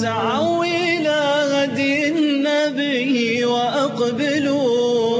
فاسعوا إلى هدي النبي وأقبلوا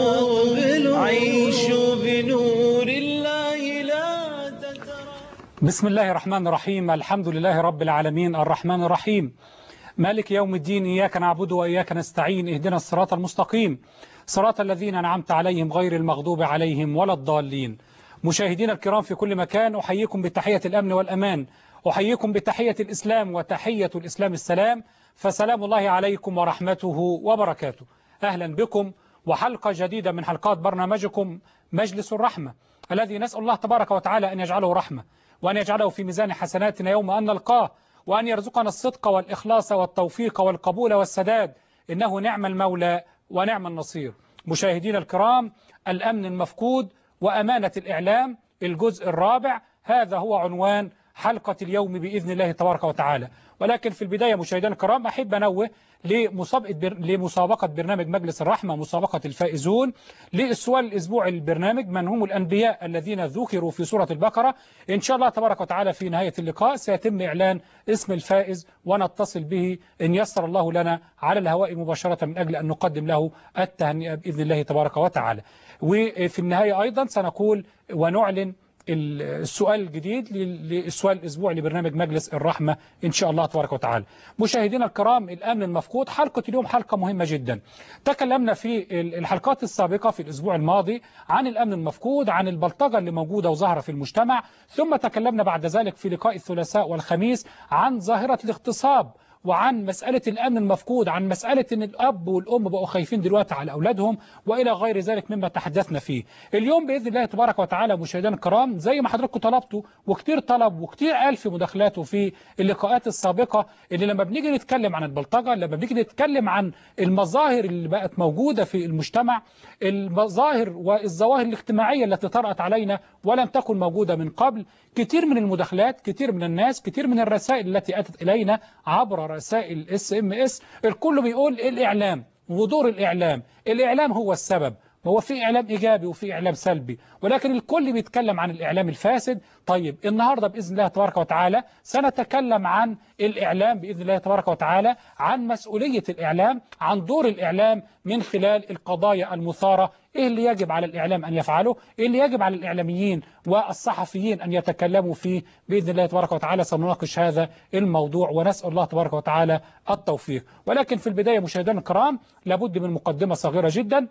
عيشوا بنور الله لا تترى بسم الله الرحمن الرحيم الحمد لله رب العالمين الرحمن الرحيم مالك يوم الدين إياك نعبد وإياك نستعين اهدنا الصراط المستقيم صراط الذين أنعمت عليهم غير المغضوب عليهم ولا الضالين مشاهدينا الكرام في كل مكان أحييكم بتحية الأمن والأمان أحييكم بتحية الإسلام وتحية الإسلام السلام فسلام الله عليكم ورحمته وبركاته أهلا بكم وحلقة جديدة من حلقات برنامجكم مجلس الرحمة الذي نسأل الله تبارك وتعالى أن يجعله رحمة وأن يجعله في ميزان حسناتنا يوم أن نلقاه وأن يرزقنا الصدق والإخلاص والتوفيق والقبول والسداد إنه نعم المولى ونعم النصير مشاهدينا الكرام الأمن المفقود وأمانة الإعلام الجزء الرابع هذا هو عنوان حلقة اليوم بإذن الله تبارك وتعالى ولكن في البداية مشاهدينا الكرام أحب أنوه لمسابقة, بر... لمسابقة برنامج مجلس الرحمة مسابقة الفائزون للسؤال الأسبوع البرنامج من هم الأنبياء الذين ذكروا في سورة البقرة إن شاء الله تبارك وتعالى في نهاية اللقاء سيتم إعلان اسم الفائز ونتصل به إن يسر الله لنا على الهواء مباشرة من أجل أن نقدم له التهنئة بإذن الله تبارك وتعالى وفي النهاية أيضا سنقول ونعلن السؤال الجديد للسؤال الأسبوع لبرنامج مجلس الرحمة إن شاء الله تبارك وتعالى مشاهدينا الكرام الأمن المفقود حلقة اليوم حلقة مهمة جدا تكلمنا في الحلقات السابقة في الأسبوع الماضي عن الأمن المفقود عن البلطجة اللي موجودة وظاهرة في المجتمع ثم تكلمنا بعد ذلك في لقاء الثلاثاء والخميس عن ظاهرة الاغتصاب وعن مسألة الأمن المفقود عن مسألة أن الأب والأم بقوا خايفين دلوقتي على أولادهم وإلى غير ذلك مما تحدثنا فيه اليوم بإذن الله تبارك وتعالى مشاهدينا الكرام زي ما حضراتكم طلبتوا وكتير طلب وكتير قال في مداخلاته في اللقاءات السابقة اللي لما بنيجي نتكلم عن البلطجة لما بنيجي نتكلم عن المظاهر اللي بقت موجودة في المجتمع المظاهر والظواهر الاجتماعية التي طرأت علينا ولم تكن موجودة من قبل كتير من المداخلات كتير من الناس كتير من الرسائل التي أتت إلينا عبر رسائل اس ام اس الكل بيقول الإعلام ودور الإعلام الإعلام هو السبب هو في إعلام إيجابي وفي إعلام سلبي ولكن الكل بيتكلم عن الإعلام الفاسد طيب النهاردة بإذن الله تبارك وتعالى سنتكلم عن الإعلام بإذن الله تبارك وتعالى عن مسؤولية الإعلام عن دور الإعلام من خلال القضايا المثارة إيه اللي يجب على الإعلام أن يفعله إيه اللي يجب على الإعلاميين والصحفيين أن يتكلموا فيه بإذن الله تبارك وتعالى سنناقش هذا الموضوع ونسأل الله تبارك وتعالى التوفيق ولكن في البداية مشاهدينا الكرام لابد من مقدمة صغيرة جدا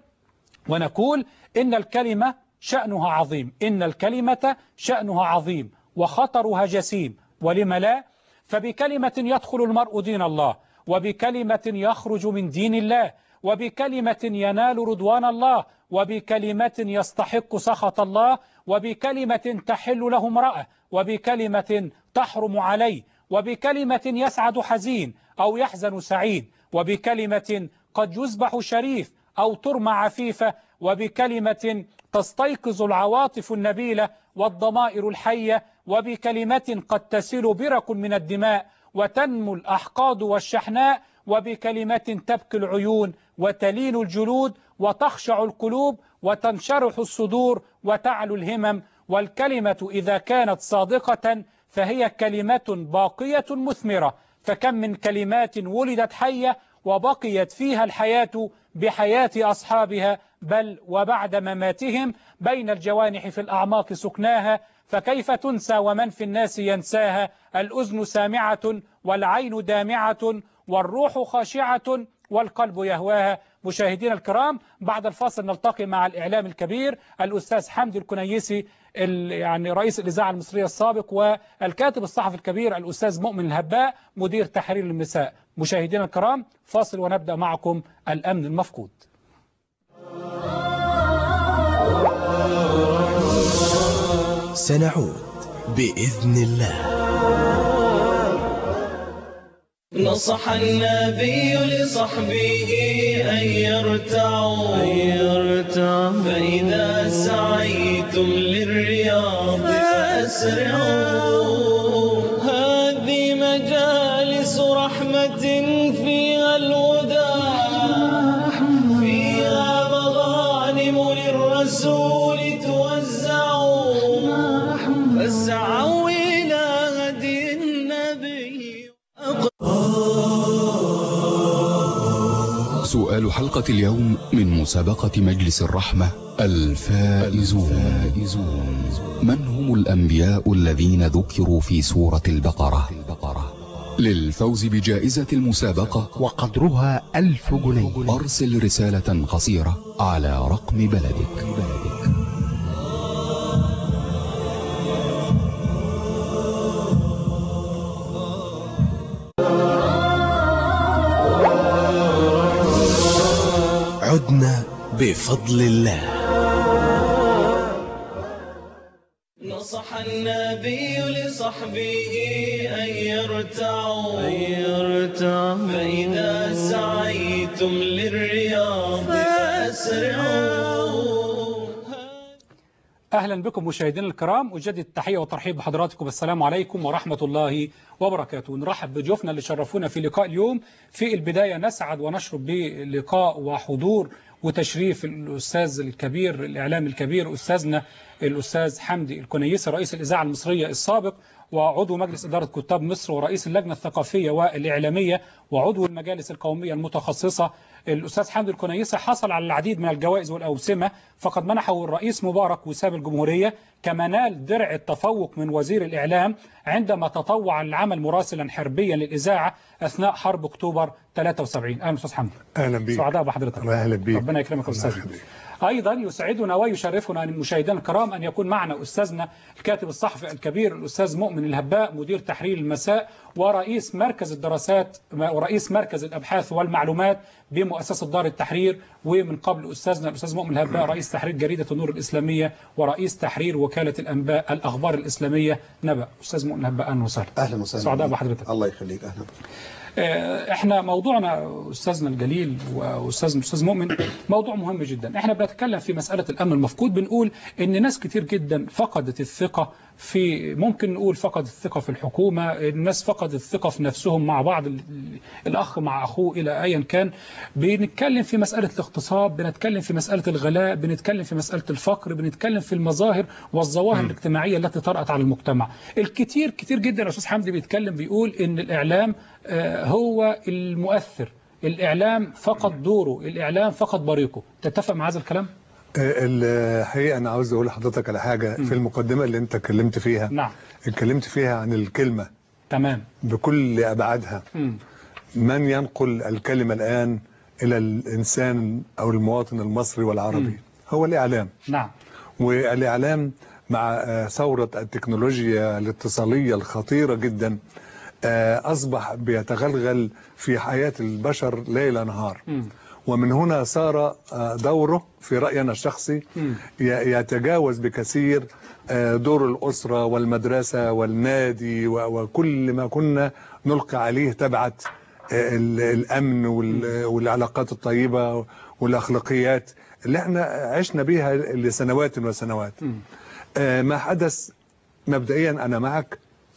ونقول إن الكلمة شأنها عظيم إن الكلمة شأنها عظيم وخطرها جسيم ولم لا فبكلمة يدخل المرء دين الله وبكلمة يخرج من دين الله وبكلمة ينال رضوان الله وبكلمة يستحق سخط الله وبكلمة تحل له امرأة وبكلمة تحرم عليه وبكلمة يسعد حزين أو يحزن سعيد وبكلمة قد يذبح شريف أو ترمى عفيفة وبكلمة تستيقظ العواطف النبيلة والضمائر الحية وبكلمة قد تسيل برك من الدماء وتنمو الأحقاد والشحناء وبكلمة تبكي العيون وتلين الجلود وتخشع القلوب وتنشرح الصدور وتعلو الهمم والكلمة إذا كانت صادقة فهي كلمة باقية مثمرة فكم من كلمات ولدت حية وبقيت فيها الحياة بحياة أصحابها بل وبعد مماتهم بين الجوانح في الأعماق سكناها فكيف تنسى ومن في الناس ينساها الأذن سامعة والعين دامعة والروح خاشعة والقلب يهواها مشاهدينا الكرام بعد الفاصل نلتقي مع الإعلام الكبير الأستاذ حمدي الكنيسي يعني رئيس الإذاعة المصرية السابق والكاتب الصحفي الكبير الأستاذ مؤمن الهباء مدير تحرير المساء مشاهدينا الكرام فاصل ونبدأ معكم الأمن المفقود سنعود بإذن الله نصح النبي لصحبه أن يرتعوا فإذا سعيتم للرياض فأسرعوا هذه مجالس رحمة فيها الهدى فيها مغانم للرسول توزعوا فاسعوا إلى هدي النبي سؤال حلقة اليوم من مسابقة مجلس الرحمة الفائزون من هم الأنبياء الذين ذكروا في سورة البقرة للفوز بجائزة المسابقة وقدرها ألف جنيه أرسل رسالة قصيرة على رقم بلدك عدنا بفضل الله نصح النبي لصحبه أن يرتعوا أن يرتعوا فإذا سعيتم للرياض فأسرعوا أهلا بكم مشاهدينا الكرام أجدد التحية والترحيب بحضراتكم السلام عليكم ورحمة الله وبركاته نرحب بضيوفنا اللي شرفونا في لقاء اليوم في البداية نسعد ونشرب بلقاء وحضور وتشريف الأستاذ الكبير الإعلام الكبير أستاذنا الأستاذ حمدي الكنيسي رئيس الإذاعة المصرية السابق وعضو مجلس إدارة كتاب مصر ورئيس اللجنة الثقافية والإعلامية وعضو المجالس القومية المتخصصة الأستاذ حمدي الكنيسي حصل على العديد من الجوائز والأوسمة فقد منحه الرئيس مبارك وسام الجمهورية كما نال درع التفوق من وزير الإعلام عندما تطوع للعمل مراسلا حربيا للإذاعة أثناء حرب أكتوبر 73 أهلا أستاذ حمدي أهلا بيك سعداء بحضرتك الله أهلا بيك ربنا يكرمك يا الله أستاذ يخليك. أيضا يسعدنا ويشرفنا المشاهدين الكرام أن يكون معنا أستاذنا الكاتب الصحفي الكبير الأستاذ مؤمن الهباء مدير تحرير المساء ورئيس مركز الدراسات ورئيس مركز الأبحاث والمعلومات بمؤسسة دار التحرير ومن قبل أستاذنا الأستاذ مؤمن الهباء رئيس تحرير جريدة النور الإسلامية ورئيس تحرير وكالة الأنباء الأخبار الإسلامية نبأ أستاذ مؤمن الهباء أهلا وسهلا اهلا وسهلا سعداء بيك. بحضرتك. الله يخليك اهلا آه، احنا موضوعنا استاذنا الجليل واستاذنا الاستاذ مؤمن موضوع مهم جدا احنا بنتكلم في مساله الامن المفقود بنقول ان ناس كتير جدا فقدت الثقه في ممكن نقول فقدت الثقه في الحكومه الناس فقدت الثقه في نفسهم مع بعض ال- الاخ مع اخوه الى ايا كان بنتكلم في مساله الاغتصاب بنتكلم في مساله الغلاء بنتكلم في مساله الفقر بنتكلم في المظاهر والظواهر الاجتماعيه التي طرأت على المجتمع الكتير كتير جدا يا استاذ حمدي بيتكلم بيقول ان الاعلام آه، هو المؤثر الإعلام فقد دوره الإعلام فقد بريقه تتفق مع هذا الكلام؟ آه، الحقيقة أنا عاوز أقول لحضرتك على حاجة في المقدمة اللي أنت اتكلمت فيها نعم اتكلمت فيها عن الكلمة تمام بكل أبعادها مم. من ينقل الكلمة الآن إلى الإنسان أو المواطن المصري والعربي هو الإعلام نعم والإعلام مع آه، ثورة التكنولوجيا الاتصالية الخطيرة جدا آه، أصبح بيتغلغل في حياة البشر ليل نهار مم. ومن هنا صار آه، دوره في رأينا الشخصي مم. ي- يتجاوز بكثير آه، دور الأسرة والمدرسة والنادي و- وكل ما كنا نلقي عليه تبعة آه، ال- الأمن وال- والعلاقات الطيبة والأخلاقيات اللي احنا عشنا بيها لسنوات وسنوات مم. آه، ما حدث مبدئيا أنا معك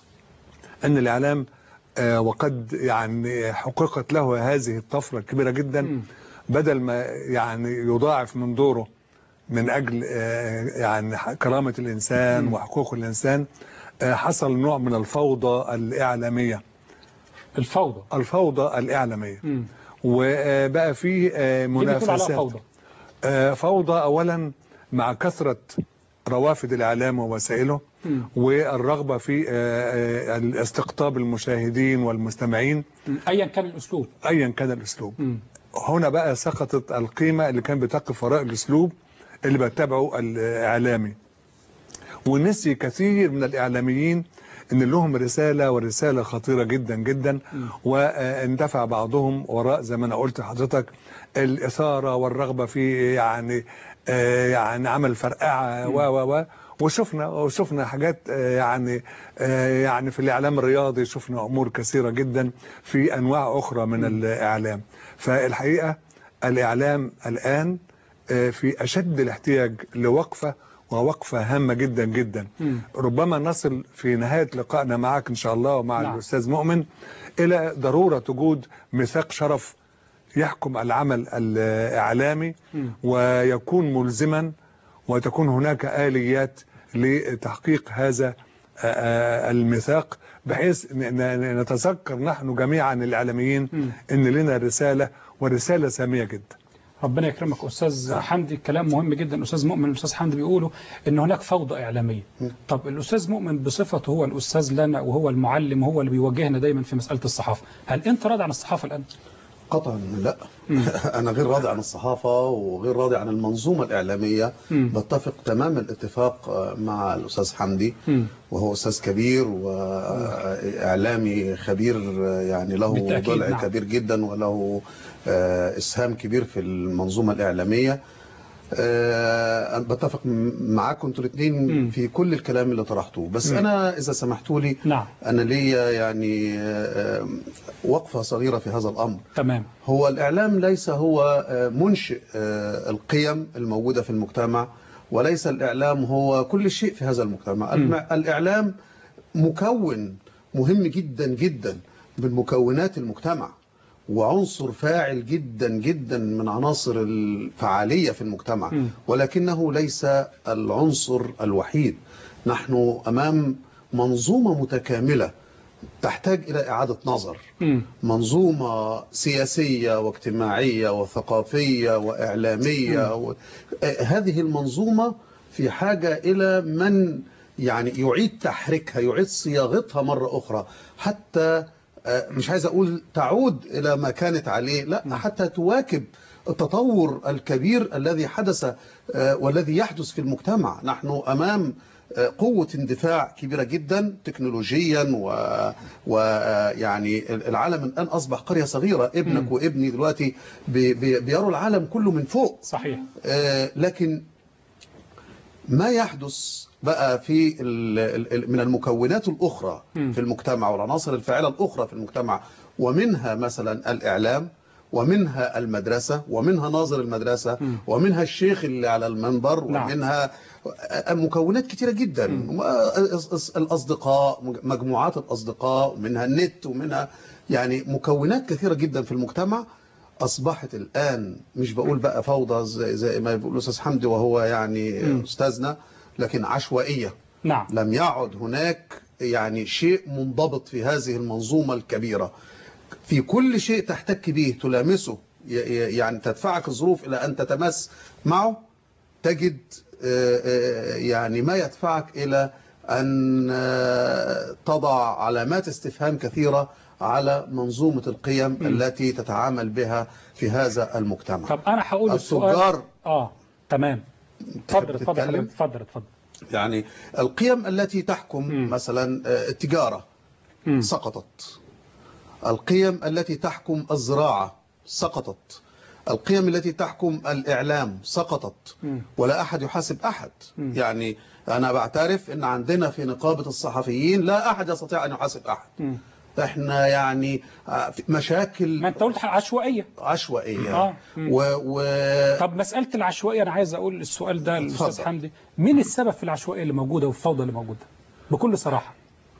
أن الإعلام آه، وقد يعني حققت له هذه الطفرة الكبيرة جدا مم. بدل ما يعني يضاعف من دوره من أجل آه، يعني ح- كرامة الإنسان وحقوق الإنسان آه، حصل نوع من الفوضى الإعلامية الفوضى الفوضى الإعلامية مم. وبقى فيه آه، دي بتقول عليها منافسات فوضى آه، فوضى أولا مع كثرة روافد الإعلام ووسائله مم. والرغبة في آه، آه، استقطاب المشاهدين والمستمعين مم. أيا كان الأسلوب أيا كان الأسلوب مم. هنا بقى سقطت القيمة اللي كان بتقف وراء الأسلوب اللي بتبعه الإعلامي ونسي كثير من الإعلاميين إن لهم رسالة ورسالة خطيرة جدا جدا واندفع بعضهم وراء زي ما أنا قلت لحضرتك الإثارة والرغبة في يعني آه، يعني عمل فرقعة و و و وشفنا وشفنا حاجات آه، يعني آه، يعني في الإعلام الرياضي شفنا أمور كثيرة جدا في أنواع أخرى من الإعلام فالحقيقة الإعلام الآن آه، في أشد الاحتياج لوقفة ووقفة هامة جدا جدا مم. ربما نصل في نهاية لقائنا معك إن شاء الله ومع نعم. الأستاذ مؤمن إلى ضرورة وجود ميثاق شرف يحكم العمل الإعلامي مم. ويكون ملزما وتكون هناك آليات لتحقيق هذا آه، آه، الميثاق بحيث ن- ن- نتذكر نحن جميعا الإعلاميين إن لنا رسالة ورسالة سامية جدا ربنا يكرمك استاذ حمدي كلام مهم جدا استاذ مؤمن الاستاذ حمدي بيقولوا ان هناك فوضى اعلاميه طب الاستاذ مؤمن بصفته هو الاستاذ لنا وهو المعلم وهو اللي بيوجهنا دايما في مساله الصحافه هل انت راضي عن الصحافه الان قطعا لا انا غير راضي عن الصحافه وغير راضي عن المنظومه الاعلاميه مم. بتفق تمام الاتفاق آه، مع الاستاذ حمدي مم. وهو استاذ كبير واعلامي خبير آه، يعني له بالتأكيد، ضلع نعم. كبير جدا وله آه، اسهام كبير في المنظومه الاعلاميه آه، أنا بتفق م- معاكم انتوا مم. الاثنين في كل الكلام اللي طرحتوه بس مم. انا اذا سمحتوا لي نعم انا ليا يعني آه، آه، وقفه صغيره في هذا الامر تمام هو الإعلام ليس هو آه، منشئ آه، القيم الموجودة في المجتمع وليس الإعلام هو كل شيء في هذا المجتمع الم- الإعلام مكون مهم جدا جدا من مكونات المجتمع وعنصر فاعل جدا جدا من عناصر الفعالية في المجتمع مم. ولكنه ليس العنصر الوحيد نحن أمام منظومة متكاملة تحتاج إلى إعادة نظر مم. منظومة سياسية واجتماعية وثقافية وإعلامية و... آه، هذه المنظومة في حاجة إلى من يعني يعيد تحريكها يعيد صياغتها مرة أخرى حتى آه، مش عايز أقول تعود إلى ما كانت عليه لا حتى تواكب التطور الكبير الذي حدث آه، والذي يحدث في المجتمع نحن أمام آه، قوة اندفاع كبيرة جدا تكنولوجيا و... ويعني العالم الآن أصبح قرية صغيرة ابنك وابني دلوقتي بي... بي... بيروا العالم كله من فوق صحيح آه، لكن ما يحدث بقى في ال- ال- ال- من المكونات الأخرى مم. في المجتمع والعناصر الفاعلة الأخرى في المجتمع ومنها مثلا الإعلام ومنها المدرسة ومنها ناظر المدرسة مم. ومنها الشيخ اللي على المنبر نعم. ومنها مكونات كتيرة جدا الأصدقاء مجموعات الأصدقاء ومنها النت ومنها يعني مكونات كثيرة جدا في المجتمع أصبحت الآن مش بقول بقى فوضى زي, زي ما بيقول الأستاذ حمدي وهو يعني مم. أستاذنا لكن عشوائية نعم لم يعد هناك يعني شيء منضبط في هذه المنظومة الكبيرة في كل شيء تحتك به تلامسه ي- ي- يعني تدفعك الظروف إلى أن تتمس معه تجد آه، آه، يعني ما يدفعك إلى أن آه، تضع علامات استفهام كثيرة على منظومة القيم التي تتعامل بها في هذا المجتمع طب انا هقول السؤال التجار اه تمام اتفضل اتفضل تتكلم؟ حضرتك، اتفضل اتفضل يعني القيم التي تحكم مم. مثلا آه، التجارة مم. سقطت القيم التي تحكم الزراعة سقطت القيم التي تحكم الإعلام سقطت مم. ولا أحد يحاسب أحد مم. يعني أنا بعترف أن عندنا في نقابة الصحفيين لا أحد يستطيع أن يحاسب أحد مم. احنا يعني آه، في ما مشاكل انت قلت عشوائيه عشوائية آه. مم. و... و... طب مساله العشوائيه انا عايز اقول السؤال ده للاستاذ اتفضل. حمدي مين السبب في العشوائيه اللي موجوده والفوضى اللي موجوده بكل صراحه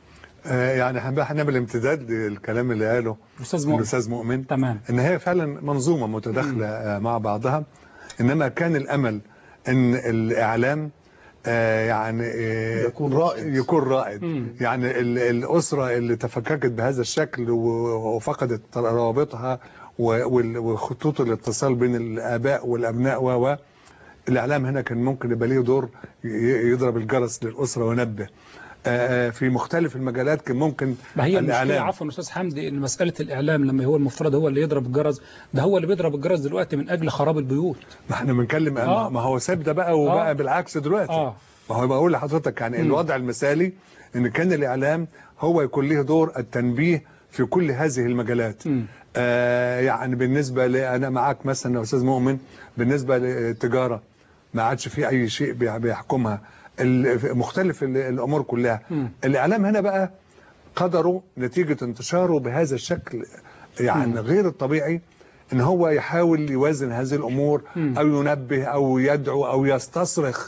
آه، يعني هنبقى- هنعمل امتداد للكلام اللي قاله الاستاذ مؤمن الاستاذ مؤمن تمام ان هي فعلا منظومه متداخله آه، مع بعضها انما كان الامل ان الاعلام آه، يعني آه، يكون رائد يكون رائد مم. يعني ال- الاسره اللي تفككت بهذا الشكل و- وفقدت روابطها و- وال- وخطوط الاتصال بين الاباء والابناء و و الاعلام هنا كان ممكن يبقى ليه دور ي- يضرب الجرس للاسره وينبه آه، آه، في مختلف المجالات كان ممكن ما هي المشكله الاعلام عفوا استاذ حمدي ان مساله الاعلام لما هو المفترض هو اللي يضرب الجرس ده هو اللي بيضرب الجرس دلوقتي من اجل خراب البيوت ما احنا بنتكلم آه. ما هو ساب ده بقى وبقى آه. بالعكس دلوقتي اه ما هو بقول لحضرتك يعني مم. الوضع المثالي ان كان الاعلام هو يكون له دور التنبيه في كل هذه المجالات مم. آه يعني بالنسبه ل انا معاك مثلا يا استاذ مؤمن بالنسبه للتجاره ما عادش في اي شيء بي- بيحكمها ال- مختلف ال- الامور كلها مم. الاعلام هنا بقى قدروا نتيجه انتشاره بهذا الشكل يعني مم. غير الطبيعي ان هو يحاول يوازن هذه الامور مم. او ينبه او يدعو او يستصرخ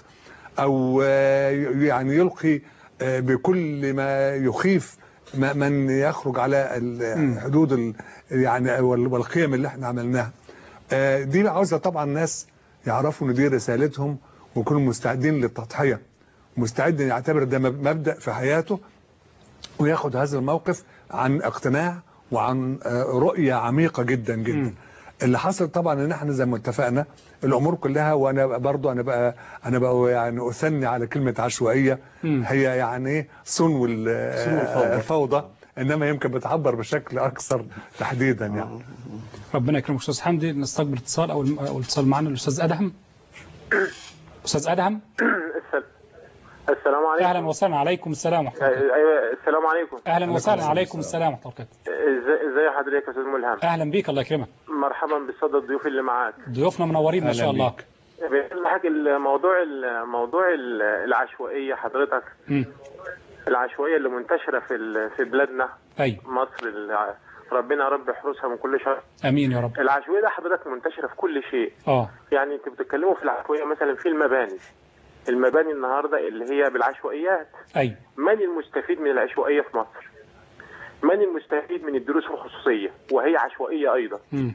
او آه، يعني يلقي آه، بكل ما يخيف ما- من يخرج على ال- مم. حدود ال- يعني وال- والقيم اللي احنا عملناها آه، دي عاوزه طبعا ناس يعرفوا ان دي رسالتهم ويكونوا مستعدين للتضحيه مستعد ان يعتبر ده مب- مبدا في حياته وياخد هذا الموقف عن اقتناع وعن آه، رؤيه عميقه جدا جدا اللي حصل طبعا ان احنا زي ما اتفقنا الامور كلها وانا برضو انا بقى انا بقى يعني اثني على كلمه عشوائيه مم. هي يعني ايه صنو ال- صنو الفوضى. الفوضى انما يمكن بتعبر بشكل اكثر تحديدا يعني ربنا يكرمك استاذ حمدي نستقبل اتصال او الم- أو الاتصال معنا الاستاذ ادهم استاذ ادهم السل- السلام عليكم اهلا وسهلا عليكم السلام ورحمه الله وبركاته. ايوه السلام عليكم اهلا وسهلا عليكم السلام ورحمه الله وبركاته ازاي ازاي حضرتك يا استاذ ملهم اهلا بيك الله يكرمك مرحبا بالصدى الضيوف اللي معاك ضيوفنا منورين ما أهلا شاء الله بيك. بيقول لك الموضوع الموضوع ال- العشوائيه حضرتك مم. العشوائيه اللي منتشره في ال- في بلادنا ايوه مصر الع- ربنا يا رب يحرسها من كل شر امين يا رب العشوائيه ده حضرتك منتشره في كل شيء اه يعني انتوا بتتكلموا في العشوائيه مثلا في المباني المباني النهارده اللي هي بالعشوائيات ايوه من المستفيد من العشوائيه في مصر من المستفيد من الدروس الخصوصيه وهي عشوائيه ايضا مم.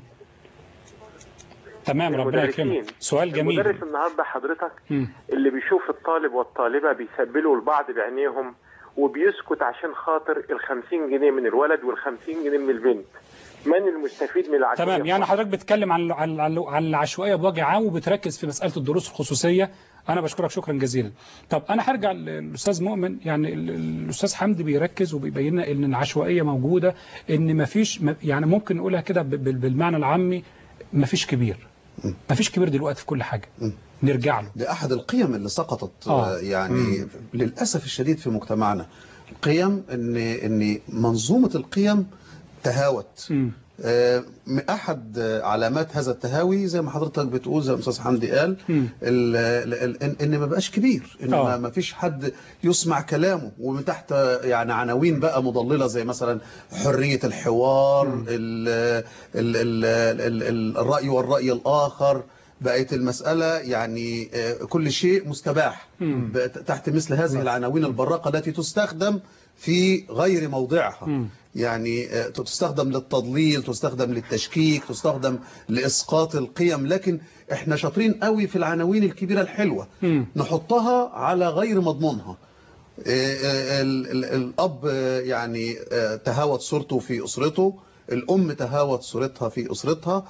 تمام ربنا المدرسين. يكرمك سؤال جميل المدرس النهارده حضرتك مم. اللي بيشوف الطالب والطالبه بيسبلوا البعض بعينيهم وبيسكت عشان خاطر ال 50 جنيه من الولد وال 50 جنيه من البنت من المستفيد من العشوائيه تمام يعني حضرتك بتتكلم عن عن عن عن العشوائيه بوجه عام وبتركز في مساله الدروس الخصوصيه انا بشكرك شكرا جزيلا طب انا هرجع للاستاذ مؤمن يعني ال- ال- الاستاذ حمدي بيركز وبيبين لنا ان العشوائيه موجوده ان ما فيش يعني ممكن نقولها كده ب- بال- بالمعنى العامي ما فيش كبير ما فيش كبير دلوقتي في كل حاجه نرجع له ده أحد القيم اللي سقطت آه. آه. يعني للأسف الشديد في مجتمعنا القيم إن إن منظومة القيم تهاوت مم. آه، أحد آه، علامات هذا التهاوي زي ما حضرتك بتقول زي ما أستاذ حمدي قال مم. ال- ال- ال- إن ما بقاش كبير إن آه. ما- ما فيش حد يسمع كلامه ومن تحت آه، يعني عناوين بقى مضللة زي مثلا حرية الحوار ال ال ال ال ال الرأي والرأي الآخر بقت المسألة يعني آه، كل شيء مستباح مم. بقت تحت مثل هذه العناوين البراقة التي تستخدم في غير موضعها مم. يعني آه، تستخدم للتضليل تستخدم للتشكيك تستخدم لإسقاط القيم لكن احنا شاطرين قوي في العناوين الكبيرة الحلوة مم. نحطها على غير مضمونها آه، آه، ال- ال- الأب آه، يعني آه، تهاوت صورته في أسرته الأم تهاوت صورتها في أسرتها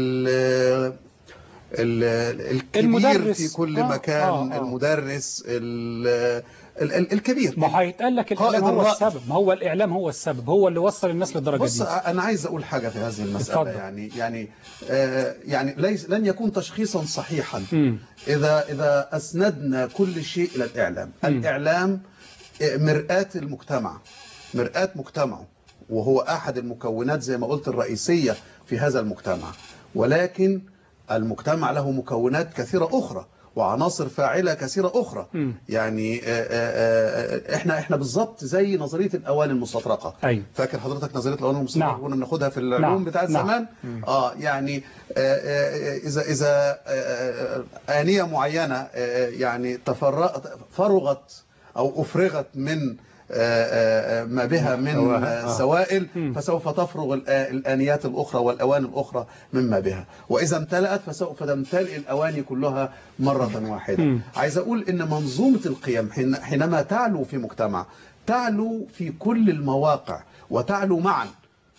ال- ال- الكبير المدرس. في كل آه، مكان آه، آه. المدرس ال- ال- ال- الكبير ما هيتقال لك الاعلام قائد هو الرأي. السبب ما هو الاعلام هو السبب هو اللي وصل الناس للدرجه بص دي انا عايز اقول حاجه في هذه المساله اتفضل. يعني يعني آه يعني ليس لن يكون تشخيصا صحيحا مم. اذا اذا اسندنا كل شيء الى الاعلام مم. الاعلام آه، مرآة المجتمع مرآة مجتمعه وهو احد المكونات زي ما قلت الرئيسيه في هذا المجتمع ولكن المجتمع له مكونات كثيره اخرى وعناصر فاعله كثيره اخرى مم. يعني آه، آه، آه، احنا احنا بالظبط زي نظريه الاواني المستطرقه ايوه فاكر حضرتك نظريه الاواني المستطرقه نعم. كنا بناخدها في العلوم نعم. بتاعت نعم. زمان اه يعني آه، آه، اذا اذا آه، آه، انيه معينه آه، يعني تفرغت فرغت او افرغت من آه، آه، ما بها من سوائل. آه، سوائل مم. فسوف تفرغ الآ- الآنيات الأخرى والأواني الأخرى مما بها وإذا امتلأت فسوف تمتلئ الأواني كلها مرة واحدة مم. عايز أقول إن منظومة القيم حين- حينما تعلو في مجتمع تعلو في كل المواقع وتعلو معا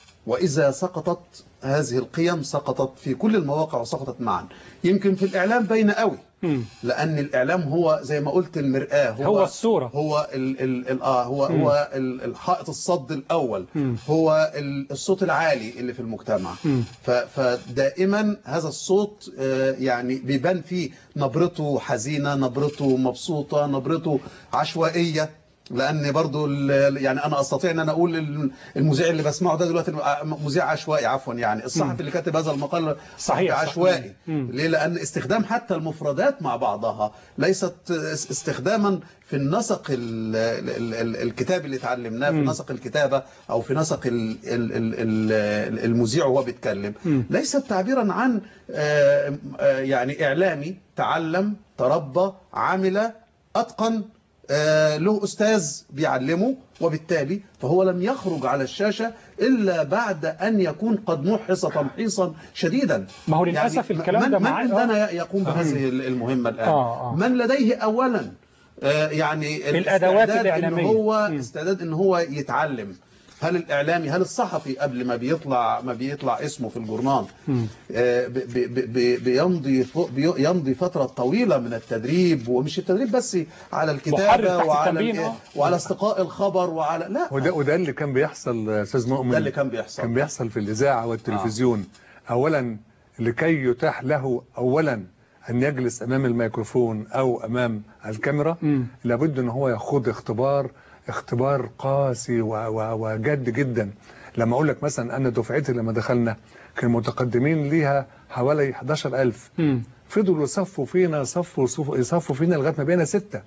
وإذا سقطت هذه القيم سقطت في كل المواقع وسقطت معا يمكن في الإعلام بين قوي مم. لأن الإعلام هو زي ما قلت المرآة هو, هو الصورة. هو ال ال ال آه هو مم. هو ال- الحائط الصد الأول مم. هو ال- الصوت العالي اللي في المجتمع مم. ف- فدائما هذا الصوت آه، يعني بيبان فيه نبرته حزينة نبرته مبسوطة نبرته عشوائية لان برضو ال- يعني انا استطيع ان انا اقول ال- المذيع اللي بسمعه ده دلوقتي مذيع عشوائي عفوا يعني الصحفي اللي كاتب هذا المقال صحيح، صحفي صح. عشوائي مم. ليه لان استخدام حتى المفردات مع بعضها ليست استخداما في النسق ال ال ال الكتاب اللي اتعلمناه في مم. نسق الكتابه او في نسق ال ال ال ال المذيع وهو بيتكلم مم. ليست تعبيرا عن آه، آه، يعني اعلامي تعلم تربى عمل اتقن آه، له استاذ بيعلمه وبالتالي فهو لم يخرج على الشاشه الا بعد ان يكون قد محص تمحيصا شديدا ما هو للأسف يعني الكلام من ده من معاه- عندنا يقوم بهذه المهمه الان آه، آه. من لديه اولا آه، يعني الأدوات الاستعداد الإعلامية. ان هو مم. استعداد ان هو يتعلم هل الاعلامي هل الصحفي قبل ما بيطلع ما بيطلع اسمه في الجورنال مم. آه، ب- ب- ب- ب- بيمضي فوق- بي- يمضي فتره طويله من التدريب ومش التدريب بس على محرر الكتابه تحت وعلى التمرين، ال- آه. وعلى استقاء الخبر وعلى لا وده وده اللي كان بيحصل يا استاذ مؤمن ده اللي كان بيحصل كان بيحصل في الاذاعه والتلفزيون اولا لكي يتاح له اولا ان يجلس امام الميكروفون او امام الكاميرا مم. لابد ان هو يخوض اختبار اختبار قاسي و- و- وجد جدا لما اقول لك مثلا انا دفعتي لما دخلنا كان متقدمين ليها حوالي 11000 مم. فضلوا يصفوا فينا يصفوا يصفوا- يصفوا فينا لغايه ما بقينا سته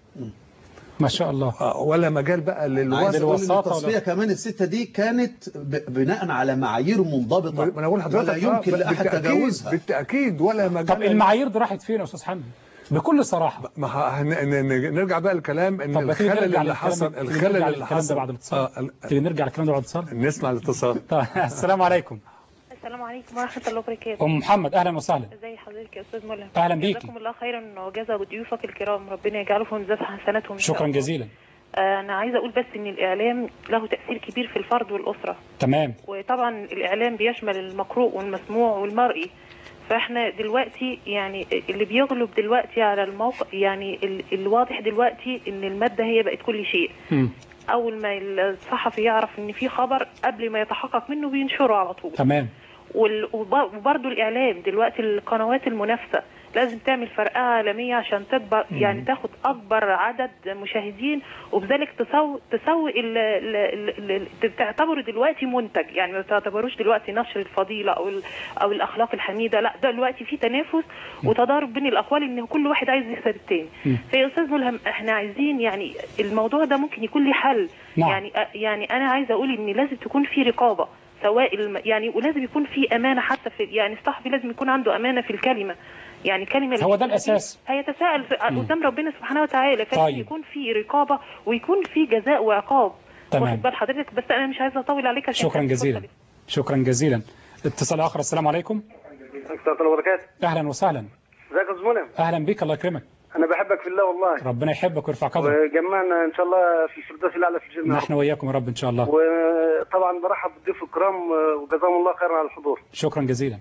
ما شاء الله آه، ولا مجال بقى عايز للوسط اقول ان للوساطة التصفيه ولا- كمان السته دي كانت ب- بناء على معايير منضبطه ما انا بقول لحضرتك ولا يمكن آه، لاحد بالتأكيد- تجاوزها بالتاكيد ولا مجال طب المعايير دي راحت فين يا استاذ حمدي بكل صراحه ما ه- هن- ن- نرجع بقى الكلام ان طب ما تيجي الخلل نرجع اللي للكلام حصل ده- الخلل نرجع اللي للكلام ده حصل بعد الاتصال. آه، ال- تيجي نرجع للكلام ده بعد الاتصال نسمع الاتصال طيب السلام عليكم السلام عليكم ورحمة الله وبركاته ام محمد اهلا وسهلا ازي حضرتك يا استاذ ملهم أهلا بيكي. جزاكم الله خيرا وجزا ضيوفك الكرام ربنا يجعله في ميزان حسناتهم إن شاء شكرا الله. جزيلا آه، انا عايزه اقول بس ان الاعلام له تاثير كبير في الفرد والاسره تمام وطبعا الاعلام بيشمل المقروء والمسموع والمرئي فاحنا دلوقتي يعني اللي بيغلب دلوقتي على الموقع يعني ال- الواضح دلوقتي ان الماده هي بقت كل شيء مم. اول ما الصحفي يعرف ان في خبر قبل ما يتحقق منه بينشره على طول تمام وال- وب- وبرضه الاعلام دلوقتي القنوات المنافسه لازم تعمل فرقعه عالميه عشان تكبر يعني تاخد اكبر عدد مشاهدين وبذلك تسوق تسوق ال- ال- ال- ال- تعتبره دلوقتي منتج يعني ما تعتبروش دلوقتي نشر الفضيله او ال- او الاخلاق الحميده لا دلوقتي في تنافس وتضارب بين الاقوال ان كل واحد عايز يكسب التاني مم. فيا استاذ ملهم احنا عايزين يعني الموضوع ده ممكن يكون له حل نعم. يعني يعني انا عايزه اقول ان لازم تكون في رقابه سواء الم... يعني ولازم يكون في امانه حتى في يعني الصحفي لازم يكون عنده امانه في الكلمه يعني كلمه هو ده الأساس. هيتساءل في... مم. قدام ربنا سبحانه وتعالى فلازم طيب. يكون في رقابه ويكون في جزاء وعقاب تمام. واخد بال حضرتك بس انا مش عايزه اطول عليك عشان شكرا الناس جزيلا تفضل. شكرا جزيلا اتصال اخر السلام عليكم ورحمة الله وبركاته اهلا وسهلا ازيك يا زملاء اهلا بك الله يكرمك انا بحبك في الله والله ربنا يحبك ويرفع قدرك وجمعنا ان شاء الله في الفردوس الاعلى في الجنه نحن وإياكم يا رب إن شاء الله وطبعا برحب بالضيوف الكرام وجزاهم الله خيرا على الحضور شكرا جزيلا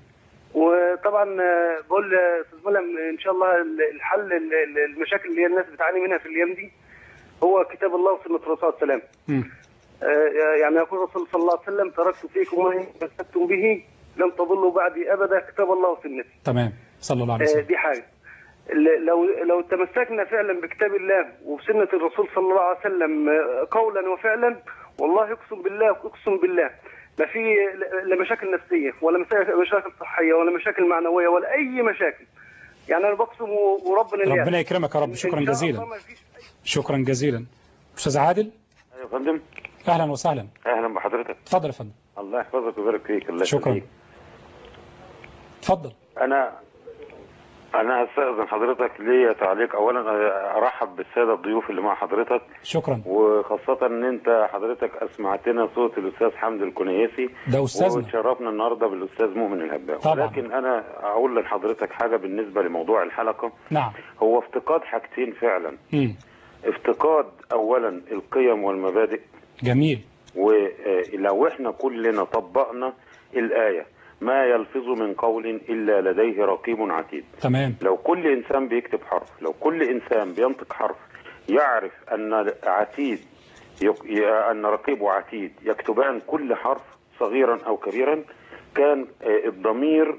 وطبعا بقول استاذ ملهم ان شاء الله الحل المشاكل اللي هي الناس بتعاني منها في الايام دي هو كتاب الله وسنه الرسول صلى الله عليه وسلم مم. آه، يعني يقول الرسول صلى الله عليه وسلم تركت فيكم ما إن تمسكتم به لن تضلوا بعدي ابدا كتاب الله وسنتي تمام صلى الله عليه آه، وسلم دي حاجه ل- لو لو تمسكنا فعلا بكتاب الله وبسنه الرسول صلى الله عليه وسلم آه، قولا وفعلا والله اقسم بالله اقسم بالله ما في لا- لا مشاكل نفسيه ولا مسا- مشاكل صحيه ولا مشاكل معنويه ولا اي مشاكل يعني انا بقسم و- وربنا اللي ربنا يكرمك يا رب شكرا إن شاء جزيلا الله ما فيش شكرا جزيلا أستاذ عادل يا فندم أهلا وسهلا اهلا بحضرتك اتفضل يا فندم الله يحفظك ويبارك فيك الله شكرا يخليك. اتفضل انا انا هستاذن حضرتك ليا تعليق اولا ارحب بالساده الضيوف اللي مع حضرتك شكرا وخاصه ان انت حضرتك اسمعتنا صوت الاستاذ حمدي الكنيسي ده أستاذنا وتشرفنا النهارده بالاستاذ مؤمن الهباء طبعا. ولكن انا اقول لحضرتك حاجه بالنسبه لموضوع الحلقه نعم هو افتقاد حاجتين فعلا مم. افتقاد اولا القيم والمبادئ جميل ولو احنا كلنا طبقنا الآية ما يلفظ من قول إلا لديه رقيب عتيد تمام لو كل إنسان بيكتب حرف لو كل إنسان بينطق حرف يعرف أن عتيد يق- ي- أن رقيب وعتيد يكتبان كل حرف صغيرا أو كبيرا كان آه، الضمير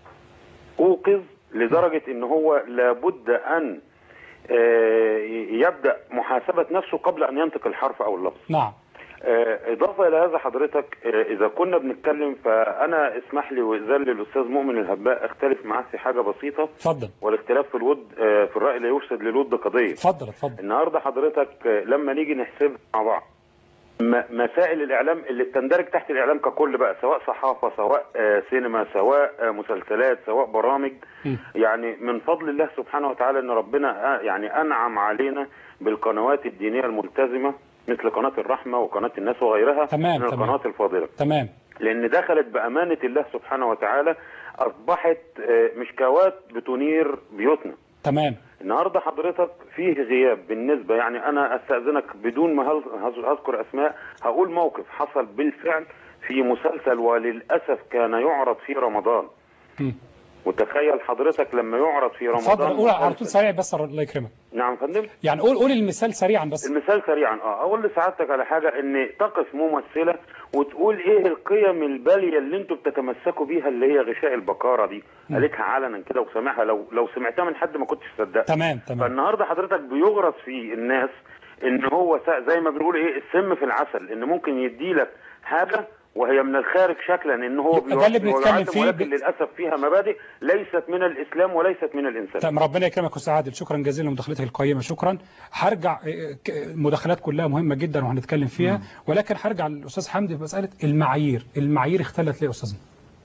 أوقظ لدرجة أن هو لابد أن آه، يبدأ محاسبة نفسه قبل أن ينطق الحرف أو اللفظ نعم آه، إضافة إلى هذا حضرتك آه، إذا كنا بنتكلم فأنا اسمح لي وإذن للأستاذ مؤمن الهباء أختلف معاه في حاجة بسيطة اتفضل والاختلاف في الود آه، في الرأي لا يفسد للود قضية اتفضل اتفضل النهاردة حضرتك آه، لما نيجي نحسب مع بعض م- مسائل الإعلام اللي بتندرج تحت الإعلام ككل بقى سواء صحافة سواء آه، سينما سواء آه، مسلسلات سواء برامج مم. يعني من فضل الله سبحانه وتعالى ان ربنا آه، يعني انعم علينا بالقنوات الدينيه الملتزمه مثل قناه الرحمه وقناه الناس وغيرها تمام، من تمام. القنوات الفاضله تمام لان دخلت بامانه الله سبحانه وتعالى اصبحت آه، مشكوات بتنير بيوتنا تمام النهارده حضرتك فيه غياب بالنسبه يعني انا استاذنك بدون ما هل- هز- هذكر اسماء هقول موقف حصل بالفعل في مسلسل وللاسف كان يعرض في رمضان مم. وتخيل حضرتك لما يعرض في رمضان اتفضل قول على طول مسلسل- سريع بس الله يكرمك نعم يا فندم يعني قول قول المثال سريعا بس المثال سريعا اه اقول لسعادتك على حاجه ان تقف ممثله وتقول ايه القيم الباليه اللي انتوا بتتمسكوا بيها اللي هي غشاء البقاره دي قالتها علنا كده وسامعها لو لو سمعتها من حد ما كنتش صدقت تمام تمام فالنهارده حضرتك بيغرس في الناس ان هو سا- زي ما بنقول ايه السم في العسل ان ممكن يديلك حاجه وهي من الخارج شكلا ان هو يبقى ده اللي بيوعد- بنتكلم ويعلم فيه ولكن ب- للاسف فيها مبادئ ليست من الاسلام وليست من الانسان تمام ربنا يكرمك استاذ عادل شكرا جزيلا لمداخلتك القيمه شكرا هرجع إيه، ك- المداخلات كلها مهمه جدا وهنتكلم فيها ولكن هرجع للاستاذ حمدي في مساله المعايير المعايير اختلت ليه يا استاذنا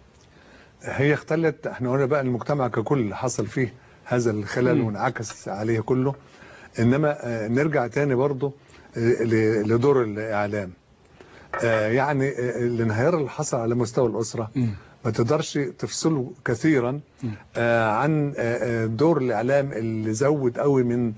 هي اختلت احنا قلنا بقى المجتمع ككل حصل فيه هذا الخلل مم. وانعكس عليه كله انما آه، نرجع تاني برضه آه، ل- لدور الاعلام آه، يعني آه، الانهيار اللي حصل على مستوى الاسره مم. ما تقدرش تفصله كثيرا آه، عن آه، آه، دور الاعلام اللي زود قوي من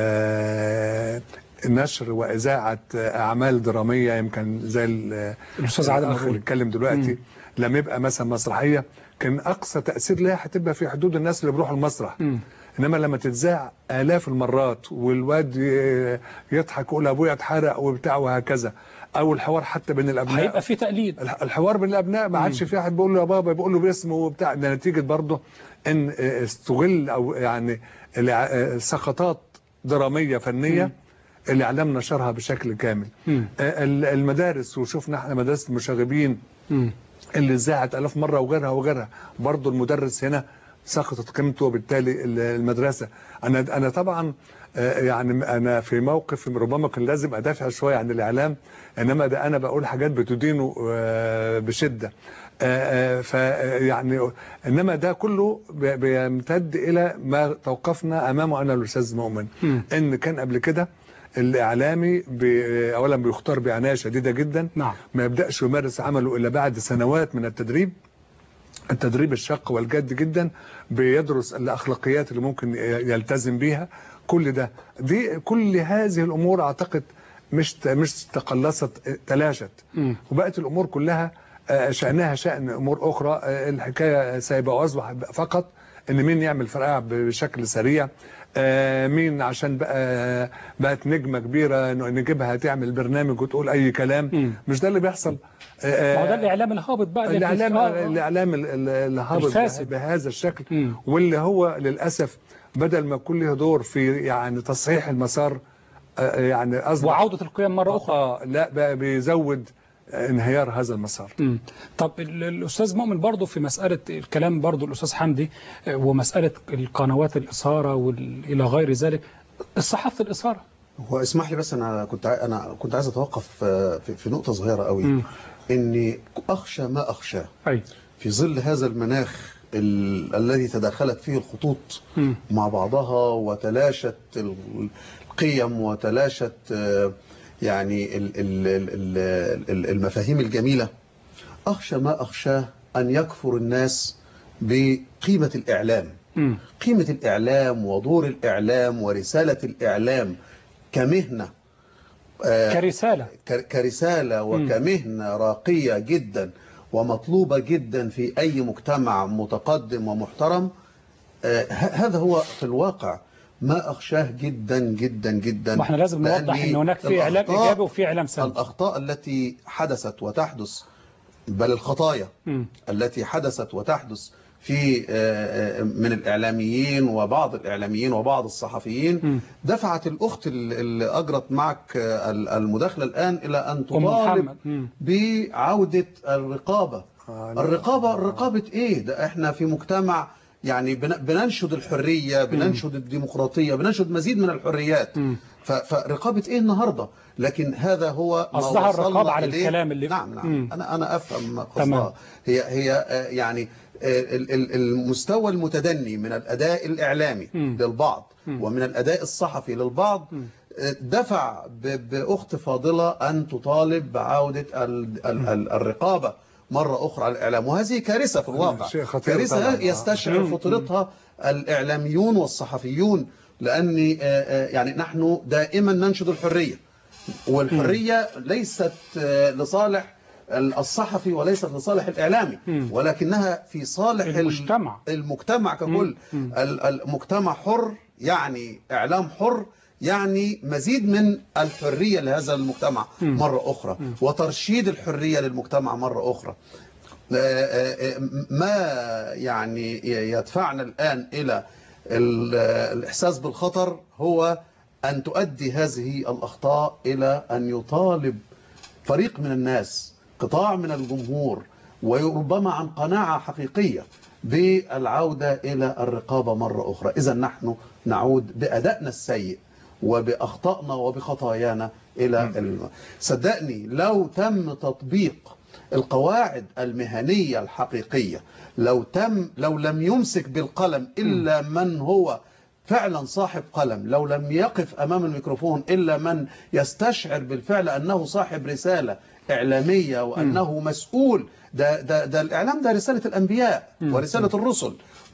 آه، نشر واذاعه آه، اعمال دراميه يمكن زي ال- الأستاذ عادل الأخ مغفور. اللي اتكلم دلوقتي لما يبقى مثلا مسرحيه كان اقصى تاثير ليها هتبقى في حدود الناس اللي بيروحوا المسرح مم. انما لما تتذاع الاف المرات والواد ي- يضحك يقول ابويا اتحرق وبتاع وهكذا او الحوار حتى بين الابناء هيبقى في تقليد الح- الحوار بين الابناء ما عادش في حد بيقول له يا بابا بيقول له باسمه وبتاع ده نتيجه برضه ان آه، استغل او يعني الع- آه، سقطات دراميه فنيه الاعلام نشرها بشكل كامل مم. آه، ال- المدارس وشفنا احنا مدارس المشاغبين مم. اللي ذاعت الاف مره وغيرها وغيرها برضه المدرس هنا سقطت قيمته وبالتالي ال- المدرسه انا انا طبعا آه، يعني يعني في موقف ربما كان لازم ادافع شويه عن الاعلام انما ده انا بقول حاجات بتدينه آه، بشده ف يعني انما ده كله بي- بيمتد الى ما توقفنا امامه انا الاستاذ مؤمن مم. ان كان قبل كده الاعلامي بي اولا بيختار بعنايه شديده جدا نعم ما يبداش يمارس عمله الا بعد سنوات من التدريب التدريب الشق والجد جدا بيدرس الاخلاقيات اللي ممكن يلتزم بيها كل ده دي كل هذه الامور اعتقد مش مش تقلصت تلاشت مم. وبقت الامور كلها آه، شانها شان امور اخرى آه، الحكايه سايبه واصبح فقط ان مين يعمل فرقعه بشكل سريع آه، مين عشان بقى بقت نجمه كبيره إنه نجيبها تعمل برنامج وتقول اي كلام مم. مش ده اللي بيحصل آه، ما هو ده الاعلام الهابط بقى اللي الاعلام آه، آه. الاعلام ال- ال- الهابط الفاسد. بهذا الشكل مم. واللي هو للاسف بدل ما يكون له دور في يعني تصحيح المسار آه، يعني اصبح وعودة القيم مرة أخرى اه لا بقى بيزود انهيار هذا المسار مم. طب ال- الأستاذ مؤمن برضو في مسألة الكلام برضو الأستاذ حمدي آه، ومسألة القنوات الإثارة وإلى غير ذلك الصحافة الإثارة هو اسمح لي بس انا كنت عاي- انا كنت عايز اتوقف آه، في في نقطه صغيره قوي مم. اني اخشى ما اخشاه أي في ظل هذا المناخ ال- الذي تداخلت فيه الخطوط مم. مع بعضها وتلاشت ال- القيم وتلاشت آه، يعني ال- ال- ال- ال- المفاهيم الجميلة أخشى ما أخشاه أن يكفر الناس بقيمة الإعلام مم. قيمة الإعلام ودور الإعلام ورسالة الإعلام كمهنة آه، كرسالة ك- كرسالة وكمهنة راقية جدا ومطلوبة جدا في أي مجتمع متقدم ومحترم آه، ه- هذا هو في الواقع ما أخشاه جدا جدا جدا واحنا لازم نوضح لأن ان هناك في اعلام الأخطاء- ايجابي وفي اعلام سلبي الأخطاء التي حدثت وتحدث بل الخطايا مم. التي حدثت وتحدث في آه، آه، من الإعلاميين وبعض الإعلاميين وبعض الصحفيين مم. دفعت الأخت اللي أجرت معك آه، المداخلة الآن إلى أن ام تطالب محمد مم. بعودة الرقابة آه، لا. الرقابة رقابة إيه ده إحنا في مجتمع يعني بن- بننشد الحرية بننشد الديمقراطية بننشد مزيد من الحريات مم. ف- فرقابة إيه النهاردة لكن هذا هو ما قصدها وصلنا الرقابة على إليه. الكلام اللي- نعم نعم مم. أنا أنا أفهم تمام. قصدها هي هي آه، يعني آه، ال- ال- المستوى المتدني من الأداء الإعلامي مم. للبعض مم. ومن الأداء الصحفي للبعض مم. آه، دفع ب- بأخت فاضلة أن تطالب بعودة ال- ال- ال- الرقابة مرة أخرى على الإعلام وهذه كارثة في الواقع شيء خطير كارثة طبعاً. يستشعر مم. خطورتها الإعلاميون والصحفيون لأن آه، آه، يعني نحن دائما ننشد الحرية والحرية ليست آه، لصالح الصحفي وليست لصالح الإعلامي مم. ولكنها في صالح ال- المجتمع. المجتمع ككل مم. ال- المجتمع حر يعني إعلام حر يعني مزيد من الحرية لهذا المجتمع مم. مرة أخرى وترشيد الحرية للمجتمع مرة أخرى آه، آه، آه، ما يعني يدفعنا الآن إلى ال- الإحساس بالخطر هو أن تؤدي هذه الأخطاء إلى أن يطالب فريق من الناس قطاع من الجمهور وربما عن قناعة حقيقية بالعودة إلى الرقابة مرة أخرى إذا نحن نعود بأدائنا السيء وبأخطائنا وبخطايانا إلى الم... صدقني لو تم تطبيق القواعد المهنية الحقيقية لو تم لو لم يمسك بالقلم إلا من هو فعلا صاحب قلم لو لم يقف أمام الميكروفون إلا من يستشعر بالفعل أنه صاحب رسالة إعلامية وأنه مسؤول ده, ده, ده الإعلام ده رسالة الأنبياء ورسالة الرسل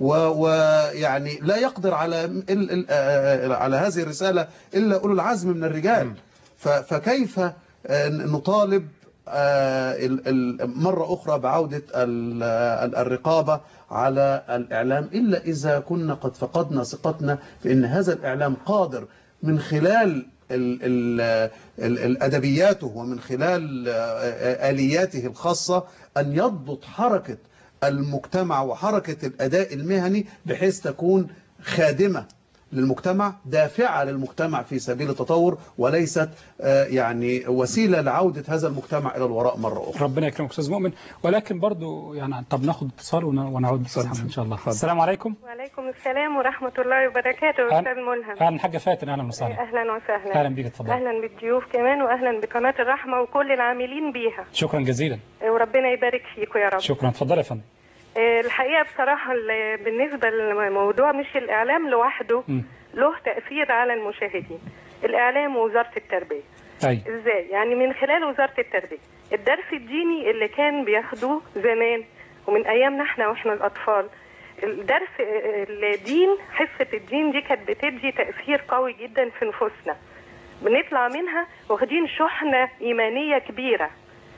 ويعني لا يقدر على ال- ال- آه، على هذه الرسالة إلا أولو العزم من الرجال ف- فكيف آه، نطالب آه، ال- ال- مرة أخرى بعودة ال- ال- الرقابة على الإعلام إلا إذا كنا قد فقدنا ثقتنا في أن هذا الإعلام قادر من خلال ال- ال- ال- الأدبياته ومن خلال آه، آلياته الخاصة أن يضبط حركة المجتمع وحركة الأداء المهني بحيث تكون خادمة للمجتمع دافعة للمجتمع في سبيل التطور وليست آه، يعني وسيلة لعودة هذا المجتمع إلى الوراء مرة أخرى ربنا يكرمك استاذ مؤمن ولكن برضو يعني طب ناخد اتصال ون- ونعود باستاذ محمد ان شاء الله السلام عليكم وعليكم السلام ورحمة الله وبركاته أهلا- أستاذ ملهم اهلا حاجه فاتن اهلا وسهلا أهلا وسهلا اهلا بيك اتفضل أهلا بالضيوف كمان وأهلا بقناة الرحمة وكل العاملين بيها شكرا جزيلا وربنا يبارك فيكم يا رب شكرا اتفضل يا فندم آه، الحقيقة بصراحة ال- بالنسبة للموضوع مش الإعلام لوحده مم. له تأثير على المشاهدين الإعلام ووزارة التربية طيب ازاي يعني من خلال وزارة التربية الدرس الديني اللي كان بياخدوه زمان ومن ايامنا احنا واحنا الاطفال الدرس الدين حصة الدين دي كانت بتدي تأثير قوي جدا في نفوسنا بنطلع منها واخدين شحنة إيمانية كبيرة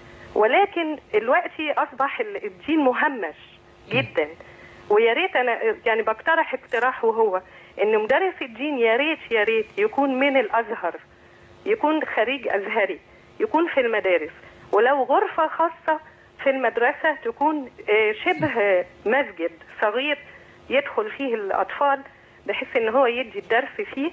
ولكن دلوقتي أصبح ال- الدين مهمش جدا ويا ريت أنا يعني بقترح اقتراح وهو إن مدرس الدين يا ريت يا ريت يكون من الأزهر يكون خريج أزهري يكون في المدارس ولو غرفة خاصة في المدرسة تكون آه، شبه مسجد صغير يدخل فيه الأطفال بحيث إن هو يدي الدرس فيه